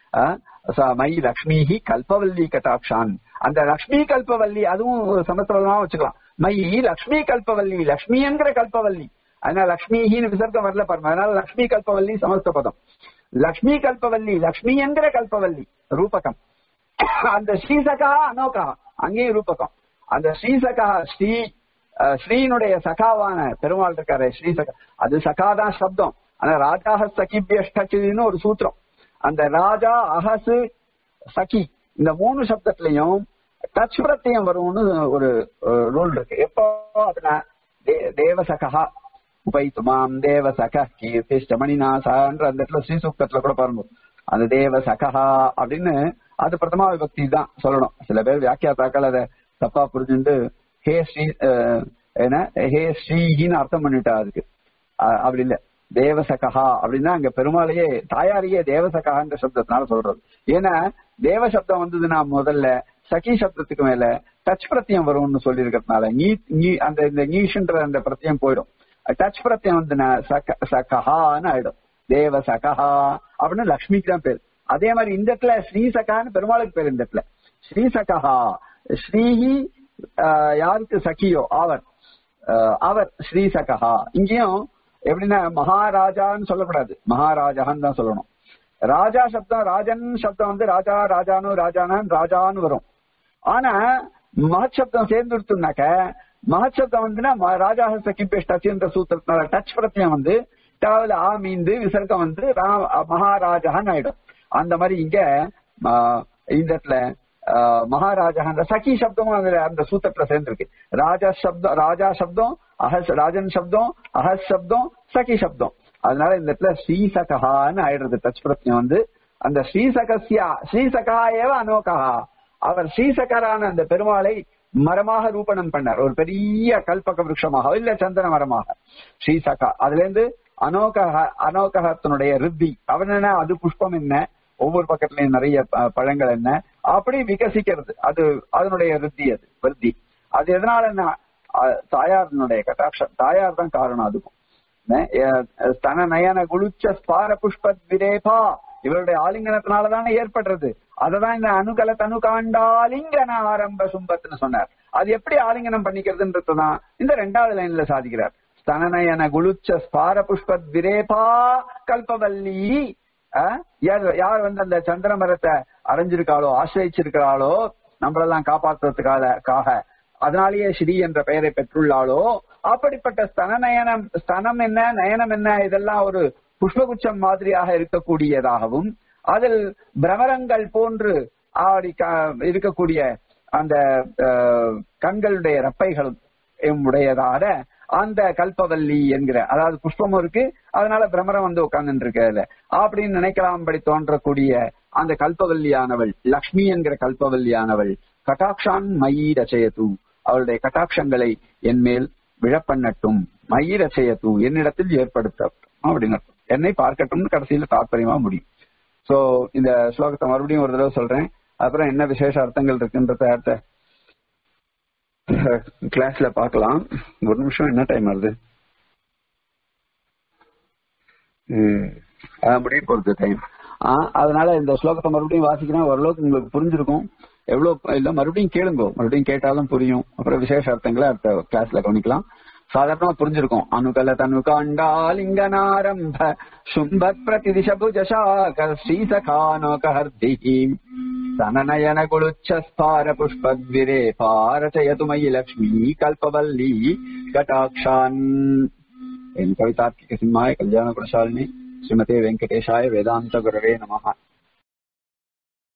மயி லக்ஷ்மி கல்பவல்லி கட்டாட்சான் அந்த லக்ஷ்மி கல்பவல்லி அதுவும் சமஸ்கிருதமா வச்சுக்கலாம் மயி லக்ஷ்மி கல்பவல்லி லக்ஷ்மி என்கிற கல்பவல்லி அதனால லக்ஷ்மிஹின்னு விசர்க்கம் வரல பாருங்க அதனால லக்ஷ்மி கல்பவல்லி சமஸ்த பதம் லக்ஷ்மி கல்பவல்லி லக்ஷ்மி என்கிற கல்பவல்லி ரூபகம் அந்த ஸ்ரீசகா அனோகா அங்கேயும் ரூபகம் அந்த ஸ்ரீசகா ஸ்ரீ ஸ்ரீனுடைய சகாவான பெருமாள் இருக்காரு ஸ்ரீசகா அது சகாதான் சப்தம் ஆனா ராஜாஹ சகிபியஷ்டச்சின்னு ஒரு சூத்திரம் அந்த ராஜா அஹசு சகி இந்த மூணு சப்தத்திலையும் டச் பிரத்தியம் வரும்னு ஒரு ரூல் இருக்கு எப்போ அப்படின்னா தேவசகா உபைத்துமாம் தேவசக கீர்த்திஷ்ட மணிநாசான்ற அந்த இடத்துல ஸ்ரீசூக்தத்துல கூட பாருங்க அந்த தேவசகா அப்படின்னு அது பிரதமா விபக்தி தான் சொல்லணும் சில பேர் வியாக்கியாத்தாக்கள் அதை தப்பா புரிஞ்சுட்டு ஹே ஸ்ரீ என்ன ஹே ஸ்ரீஹின்னு அர்த்தம் பண்ணிட்டா அதுக்கு அப்படி இல்ல தேவசகா அப்படின்னா அங்க பெருமாளையே தாயாரையே தேவசகான்ற சப்தத்தினால சொல்றது ஏன்னா தேவ சப்தம் வந்ததுன்னா முதல்ல சகி சப்தத்துக்கு மேல டச் பிரத்தியம் வரும்னு சொல்லி இருக்கிறதுனால நீ நீ அந்த இந்த நீஷுன்ற அந்த பிரத்தியம் போயிடும் டச் பிரத்தியம் வந்துன்னா சக சகஹான்னு ஆயிடும் தேவ சகஹா அப்படின்னு லக்ஷ்மிக்கு தான் பேர் அதே மாதிரி இந்த இடத்துல ஸ்ரீ சகான்னு பெருமாளுக்கு பேர் இந்த இடத்துல ஸ்ரீ சகஹா ஸ்ரீஹி யாருக்கு சகியோ அவர் அவர் ஸ்ரீ சகஹா இங்கேயும் எப்படின்னா மகாராஜான்னு சொல்லக்கூடாது மகாராஜான்னு தான் சொல்லணும் ராஜா சப்தம் ராஜன் சப்தம் வந்து ராஜா ராஜானு ராஜானான் ராஜான்னு வரும் ஆனா மகத் சப்தம் சேர்ந்துடுத்துனாக்க மகத் சப்தம் வந்துன்னா ராஜா சகிபேஷ் டச்ன்ற சூத்திரத்தினால டச் பிரத்தியம் வந்து டாவில் ஆ மீந்து விசர்க்கம் வந்து மகாராஜான்னு ஆயிடும் அந்த மாதிரி இங்க இந்த இடத்துல மகாராஜா அந்த சகி சப்தமும் அந்த சூத்திரத்துல சேர்ந்திருக்கு ராஜா சப்தம் ராஜா சப்தம் அஹஸ் ராஜன் சப்தம் அஹஸ் சப்தம் சகி சப்தம் அதனால இந்த இடத்துல ஸ்ரீசகான்னு ஆயிடுறது டச் பிரத்யம் வந்து அந்த ஸ்ரீசகசியா ஸ்ரீசகா ஏவ அனோகா அவர் ஸ்ரீசகரான அந்த பெருமாளை மரமாக ரூபணம் பண்ணார் ஒரு பெரிய கல்பக விருஷமாக இல்ல சந்தன மரமாக ஸ்ரீசகா அதுல இருந்து அனோகக அனோகத்தினுடைய ரித்தி அவன் என்ன அது புஷ்பம் என்ன ஒவ்வொரு பக்கத்துலயும் நிறைய பழங்கள் என்ன அப்படி விகசிக்கிறது அது அதனுடைய ரித்தி அது விருத்தி அது எதனால தாயாரினுடைய கட்டாட்சம் தாயார் தான் காரணம் அதுக்கும் ஸ்தன நயன குளுச்ச ஸ்பார புஷ்பத் விரேபா இவருடைய ஆலிங்கனத்தினாலதானே ஏற்படுறது அததான் இந்த அணுகல தனு காண்டாலிங்கன ஆரம்ப சும்பத்துன்னு சொன்னார் அது எப்படி ஆலிங்கனம் பண்ணிக்கிறதுன்றதுதான் இந்த ரெண்டாவது லைன்ல சாதிக்கிறார் ஸ்தனநயன குளுச்ச ஸ்பார புஷ்பத் விரேபா கல்பவல்லி யார் யார் வந்து அந்த சந்திர மரத்தை அடைஞ்சிருக்காளோ ஆசிரிச்சிருக்கிறாளோ நம்மளெல்லாம் காப்பாற்றுறதுக்காக அதனாலேயே ஸ்ரீ என்ற பெயரை பெற்றுள்ளாளோ அப்படிப்பட்ட ஸ்தன நயனம் ஸ்தனம் என்ன நயனம் என்ன இதெல்லாம் ஒரு புஷ்பகுச்சம் மாதிரியாக இருக்கக்கூடியதாகவும் அதில் பிரமரங்கள் போன்று ஆடி இருக்கக்கூடிய அந்த கண்களுடைய ரப்பைகளும் உடையதான அந்த கல்பவல்லி என்கிற அதாவது புஷ்பமும் இருக்கு அதனால பிரமரம் வந்து உட்கார்ந்து இருக்கு அப்படின்னு நினைக்கலாம்படி தோன்றக்கூடிய அந்த கல்பவல்லியானவள் லக்ஷ்மி என்கிற கல்பவல்லியானவள் கட்டாட்சான் மயி ரச்சயத்து அவளுடைய கட்டாட்சங்களை என் மேல் விழப்பண்ணட்டும் மயி ரச்சயத்து என்னிடத்தில் ஏற்படுத்தட்டும் அப்படின்னு என்னை பார்க்கட்டும்னு கடைசியில தாற்பயமா முடியும் சோ இந்த ஸ்லோகத்தை மறுபடியும் ஒரு தடவை சொல்றேன் அப்புறம் என்ன விசேஷ அர்த்தங்கள் இருக்குன்றத அடுத்த கிளாஸ்ல பார்க்கலாம் ஒரு நிமிஷம் என்ன டைம் வருது முடிய போறது டைம் அதனால இந்த ஸ்லோகத்தை மறுபடியும் வாசிக்கிறேன் ஓரளவுக்கு உங்களுக்கு புரிஞ்சிருக்கும் எவ்வளவு இல்ல மறுபடியும் கேளுங்க மறுபடியும் கேட்டாலும் புரியும் அப்புறம் விசேஷ அர்த்தங்களை அடுத்த கிளாஸ்ல கவனிக்கலாம் சாதாரணமா புரிஞ்சிருக்கும் அனுகல தனு காண்டாலிங்கனாரம்ப சும்பத் பிரதிதிஷ புஜசாக ஸ்ரீசகானோகஹர்திஹி சனநயன குளுச்சஸ்பார புஷ்பத்விரே பாரச்சயது மயி லக்ஷ்மி கல்பவல்லி கட்டாட்சான் என் கவிதார்க்கிக சிம்மாய கல்யாண குணசாலினி ஸ்ரீமதே வெங்கடேஷாய வேதாந்த குரவே நமஹ